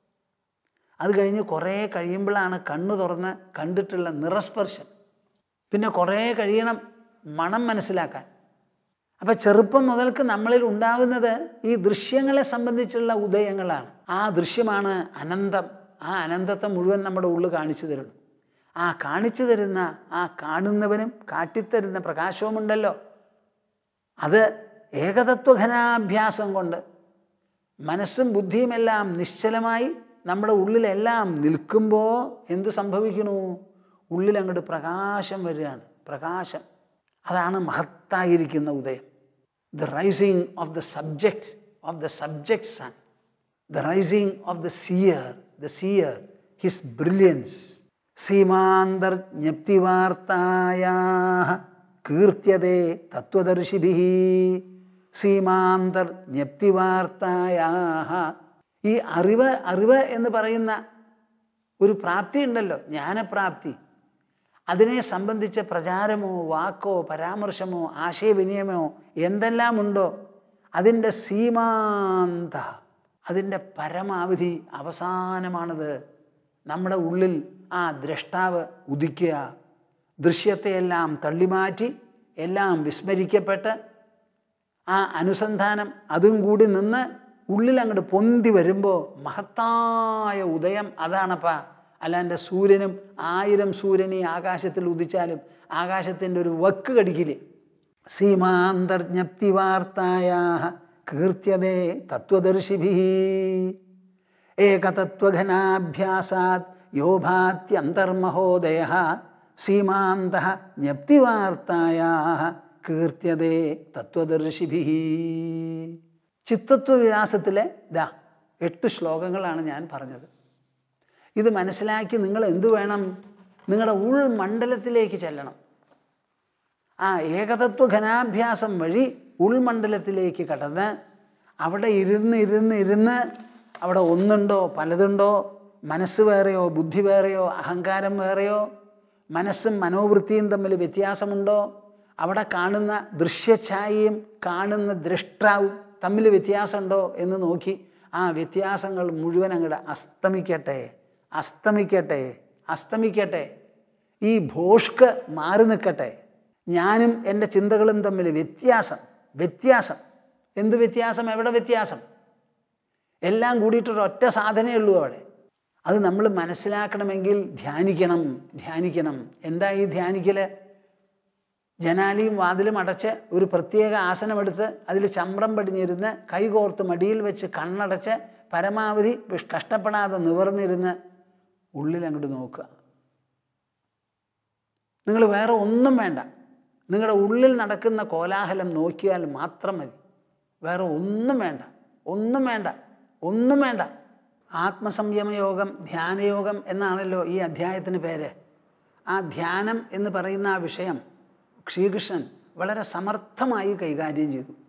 അത് കഴിഞ്ഞ് കുറേ കഴിയുമ്പോഴാണ് കണ്ണു തുറന്ന് കണ്ടിട്ടുള്ള നിറസ്പർശം പിന്നെ കുറേ കഴിയണം മണം മനസ്സിലാക്കാൻ അപ്പം ചെറുപ്പം മുതൽക്ക് നമ്മളിൽ ഉണ്ടാകുന്നത് ഈ ദൃശ്യങ്ങളെ സംബന്ധിച്ചുള്ള ഉദയങ്ങളാണ് ആ ദൃശ്യമാണ് അനന്തം ആ അനന്തത്തെ മുഴുവൻ നമ്മുടെ ഉള്ളിൽ കാണിച്ചു തരുന്നു ആ കാണിച്ചു തരുന്ന ആ കാണുന്നവനും കാട്ടിത്തരുന്ന പ്രകാശവുമുണ്ടല്ലോ അത് ഏകതത്വഘനാഭ്യാസം കൊണ്ട് മനസ്സും ബുദ്ധിയുമെല്ലാം നിശ്ചലമായി നമ്മുടെ ഉള്ളിലെല്ലാം നിൽക്കുമ്പോൾ എന്ത് സംഭവിക്കണു ഉള്ളിൽ അങ്ങോട്ട് പ്രകാശം വരികയാണ് പ്രകാശം അതാണ് മഹത്തായിരിക്കുന്ന ഉദയം the rising of the subject of the subject sun the rising of the seer the seer his brilliance സീമാന്തർജ്ഞപ്തിവാർത്തായാ കീർത്യതേ തത്വദർശിഭി സീമാന്തർജ്ഞപ്തിവാർത്തായാ ഈ അറിവ് അറിവ് എന്ന് പറയുന്ന ഒരു പ്രാപ്തി ഉണ്ടല്ലോ ജ്ഞാനപ്രാപ്തി അതിനെ സംബന്ധിച്ച പ്രചാരമോ വാക്കോ പരാമർശമോ ആശയവിനിയമോ എന്തെല്ലാം ഉണ്ടോ അതിൻ്റെ സീമാന്ത അതിൻ്റെ പരമാവധി അവസാനമാണത് നമ്മുടെ ഉള്ളിൽ ആ ദ്രഷ്ടാവ് ഉദിക്കുക ദൃശ്യത്തെയെല്ലാം തള്ളിമാറ്റി എല്ലാം വിസ്മരിക്കപ്പെട്ട് ആ അനുസന്ധാനം അതും കൂടി നിന്ന് ഉള്ളിൽ അങ്ങോട്ട് പൊന്തി വരുമ്പോൾ മഹത്തായ ഉദയം അതാണപ്പാ അല്ലാണ്ട് സൂര്യനും ആയിരം സൂര്യൻ ഈ ആകാശത്തിൽ ഉദിച്ചാലും ആകാശത്തിൻ്റെ ഒരു വക്ക് കടിക്കില്ലേ സീമാന്തർജ്ഞപ്തിവാർത്തായ കീർത്യതേ തത്വദർശിഭി ഏകതത്വഘനാഭ്യാസാത് യോഭാത്യന്തർമഹോദയ സീമാന്ത ജ്ഞപ്തിവാർത്തായ കീർത്യതേ തത്വദർശിഭി ചിത്തത്വവിലാസത്തിലെ ദാ എട്ട് ശ്ലോകങ്ങളാണ് ഞാൻ പറഞ്ഞത് ഇത് മനസ്സിലാക്കി നിങ്ങൾ എന്തു വേണം നിങ്ങളുടെ ഉൾമണ്ഡലത്തിലേക്ക് ചെല്ലണം ആ ഏകതത്വ ഘനാഭ്യാസം വഴി ഉൾമണ്ഡലത്തിലേക്ക് കടന്ന് അവിടെ ഇരുന്ന് ഇരുന്ന് ഇരുന്ന് അവിടെ ഒന്നുണ്ടോ പലതുണ്ടോ മനസ്സ് വേറെയോ ബുദ്ധി വേറെയോ അഹങ്കാരം വേറെയോ മനസ്സും മനോവൃത്തിയും തമ്മിൽ വ്യത്യാസമുണ്ടോ അവിടെ കാണുന്ന ദൃശ്യഛായയും കാണുന്ന ദൃഷ്ടാവും തമ്മിൽ വ്യത്യാസമുണ്ടോ എന്ന് നോക്കി ആ വ്യത്യാസങ്ങൾ മുഴുവൻ അങ്ങോട്ട് അസ്തമിക്കട്ടെ അസ്തമിക്കട്ടെ അസ്തമിക്കട്ടെ ഈ ഭോഷ്ക്ക് മാറി നിൽക്കട്ടെ ഞാനും എൻ്റെ ചിന്തകളും തമ്മിൽ വ്യത്യാസം വ്യത്യാസം എന്ത് വ്യത്യാസം എവിടെ വ്യത്യാസം എല്ലാം കൂടിയിട്ടൊരു ഒറ്റ സാധനമേ ഉള്ളൂ അവിടെ അത് നമ്മൾ മനസ്സിലാക്കണമെങ്കിൽ ധ്യാനിക്കണം ധ്യാനിക്കണം എന്താ ഈ ധ്യാനിക്കൽ ജനാലിയും വാതിലും അടച്ച് ഒരു പ്രത്യേക ആസനമെടുത്ത് അതിൽ ചമ്രം പടിഞ്ഞിരുന്ന് കൈകോർത്ത് മടിയിൽ വെച്ച് കണ്ണടച്ച് പരമാവധി വിഷ്- കഷ്ടപ്പെടാതെ നിവർന്നിരുന്ന് ഉള്ളിൽ അങ്ങോട്ട് നോക്കുക നിങ്ങൾ വേറെ ഒന്നും വേണ്ട നിങ്ങളുടെ ഉള്ളിൽ നടക്കുന്ന കോലാഹലം നോക്കിയാൽ മാത്രം മതി വേറെ ഒന്നും വേണ്ട ഒന്നും വേണ്ട ഒന്നും വേണ്ട ആത്മസംയമയോഗം ധ്യാനയോഗം എന്നാണല്ലോ ഈ അധ്യായത്തിന് പേര് ആ ധ്യാനം എന്ന് പറയുന്ന ആ വിഷയം ശ്രീകൃഷ്ണൻ വളരെ സമർത്ഥമായി കൈകാര്യം ചെയ്തു